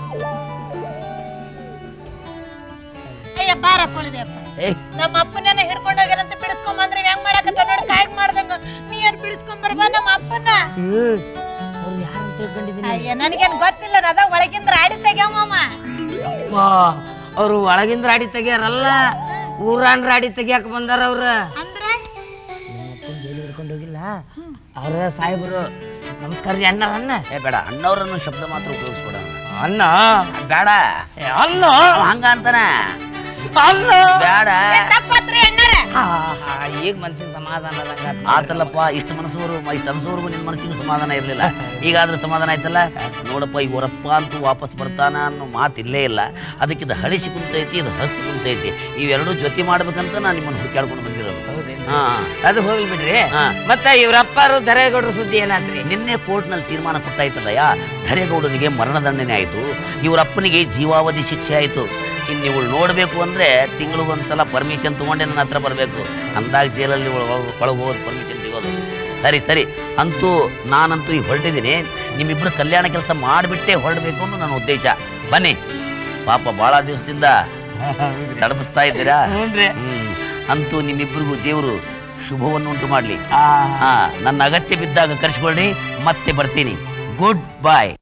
ಅಯ್ಯ ಬಾರ ಕೊಳಿದೆಪ್ಪ ಏಯ್ ನಮ್ಮ ಅಪ್ಪನ ಹಿಡ್ಕೊಂಡು ಹೋಗ್ಯಾರಂತ ಬಿಡಿಸ್ಕೊಂಬಂದ್ರೆ ಹೆಂಗ್ ಮಾಡಕತ್ತ ನೋಡಿ ಕಾಯಕ್ ಮಾಡ್ದಂಗ ನೀ ಏನ್ ಬಿಡಿಸ್ಕೊಂಬರ್ಬಾ ನಮ್ಮ ಅಪ್ಪನ ಅವ್ರು ಯಾರು ಅಂತ ತಿಳ್ಕೊಂಡಿದ್ದೀನಿ ಅಯ್ಯ ನನಗೇನ್ ಗೊತ್ತಿಲ್ಲ ಅದ ಒಳಗಿಂದ ರಾಡಿ ತೆಗ್ಯಾವ ಮಾಮ ಅವರು ಒಳಗಿಂದ ರಾಡಿ ತೆಗಿಯಾರಲ್ಲ ಊರಾನ್ ರಾಡಿ ತೆಗಿಯಾಕ ಬಂದಾರ ಅವ್ರ ಅಂದ್ರೆ ಜೈಲು ಹಿಡ್ಕೊಂಡು ಹೋಗಿಲ್ಲ ಅವ್ರ ಸಾಹೇಬರು ನಮಸ್ಕಾರ ರೀ ಅಣ್ಣ ಅಣ್ಣ ಏ ಬೇಡ ಅಣ್ಣವ್ರನ್ನು ಶಬ್ದ ಮಾತ್ರ ಉಪಯೋಗಿಸ್ಬೇಡ ಅಣ್ಣ ಬೇಡ ಏ, ಅಣ್ಣ ಅವ ಹಂಗ ಅಂತಾನ ಅಣ್ಣ ಬೇಡ ತಪ್ಪತ್ರಿ ಅಣ್ಣಾರ ಹಾ, ಹಾ, ಈಗ ಮನ್ಸಿಗೆ ಸಮಾಧಾನ ಆದಂಗ್ ಆತ್. ಆತಲ್ಲಪ್ಪ ಇಷ್ಟು ಮನಸ್ಸವರು ಇಷ್ಟು ಅನ್ಸೋರ್ಗು ನಿನ್ನ ಮನಸ್ಸಿಗೆ ಸಮಾಧಾನ ಇರಲಿಲ್ಲ ಈಗಾದ್ರೂ ಸಮಾಧಾನ ಆಯ್ತಲ್ಲ ನೋಡಪ್ಪ ಈ ವರಪ್ಪ ಅಂತೂ ವಾಪಸ್ ಬರ್ತಾನ ಅನ್ನೋ ಮಾತು ಇಲ್ಲೇ ಇಲ್ಲ ಅದಕ್ಕೆ ಇದು ಹಳಿಸಿ ಕುಂತೈತಿ ಇದು ಹಸ್ತು ಕುಂತೈತಿ ಇವೆರಡೂ ಜೊತೆ ಮಾಡ್ಬೇಕಂತ ನಾನು ನಿಮ್ಮನ್ನು ಹುಡುಕಾಡ್ಕೊಂಡು ಬಂದಿರೋದು ಹೌದೇನ್ರಿ? ಹಾ ಅದು ಹೋಗ್ಲಿ ಬಿಡ್ರಿ ಹಾ. ಮತ್ತ ಇವ್ರಪ್ಪರು ಧರೇಗೌಡ್ರ ಸುದ್ದಿ ಏನಾದ್ರಿ ನಿನ್ನೆ ಕೋರ್ಟ್ನಲ್ಲಿ ತೀರ್ಮಾನ ಕೊಟ್ಟಾಯ್ತಲ್ಲಯ್ಯ ಧರೆಗೌಡನಿಗೆ ಮರಣದಂಡನೆ ಆಯಿತು ಇವರಪ್ಪನಿಗೆ ಜೀವಾವಧಿ ಶಿಕ್ಷೆ ಆಯಿತು ಇನ್ನು ಇವಳು ನೋಡಬೇಕು ಅಂದರೆ ತಿಂಗಳಿಗೊಂದ್ಸಲ ಪರ್ಮಿಷನ್ ತೊಗೊಂಡೆ ನನ್ನ ಹತ್ರ ಬರಬೇಕು ಅಂದಾಗ ಜೈಲಲ್ಲಿ ಒಳಗೆ ಹೋಗೋದು ಪರ್ಮಿಷನ್ ಸಿಗೋದು ಸರಿ ಸರಿ ಅಂತೂ ನಾನಂತೂ ಈಗ ಹೊರಟಿದ್ದೀನಿ ನಿಮ್ಮಿಬ್ಬರು ಕಲ್ಯಾಣ ಕೆಲಸ ಮಾಡಿಬಿಟ್ಟೇ ಹೊರಡಬೇಕು ಅನ್ನೋ ನನ್ನ ಉದ್ದೇಶ ಬನ್ನಿ ಪಾಪ ಭಾಳ ದಿವಸದಿಂದ ತಡಪಿಸ್ತಾ ಇದ್ದೀರಾ ಹ್ಞೂನ್ರಿ ಹ್ಮ್ ಅಂತೂ ನಿಮ್ಮಿಬ್ಬರಿಗೂ ದೇವರು ಶುಭವನ್ನು ಉಂಟು ಮಾಡಲಿ ಆ ಹಾ ನನ್ನ ಅಗತ್ಯ ಬಿದ್ದಾಗ ಕರೆಸ್ಕೊಳ್ಳಿ ಮತ್ತೆ ಬರ್ತೀನಿ ಗುಡ್ ಬಾಯ್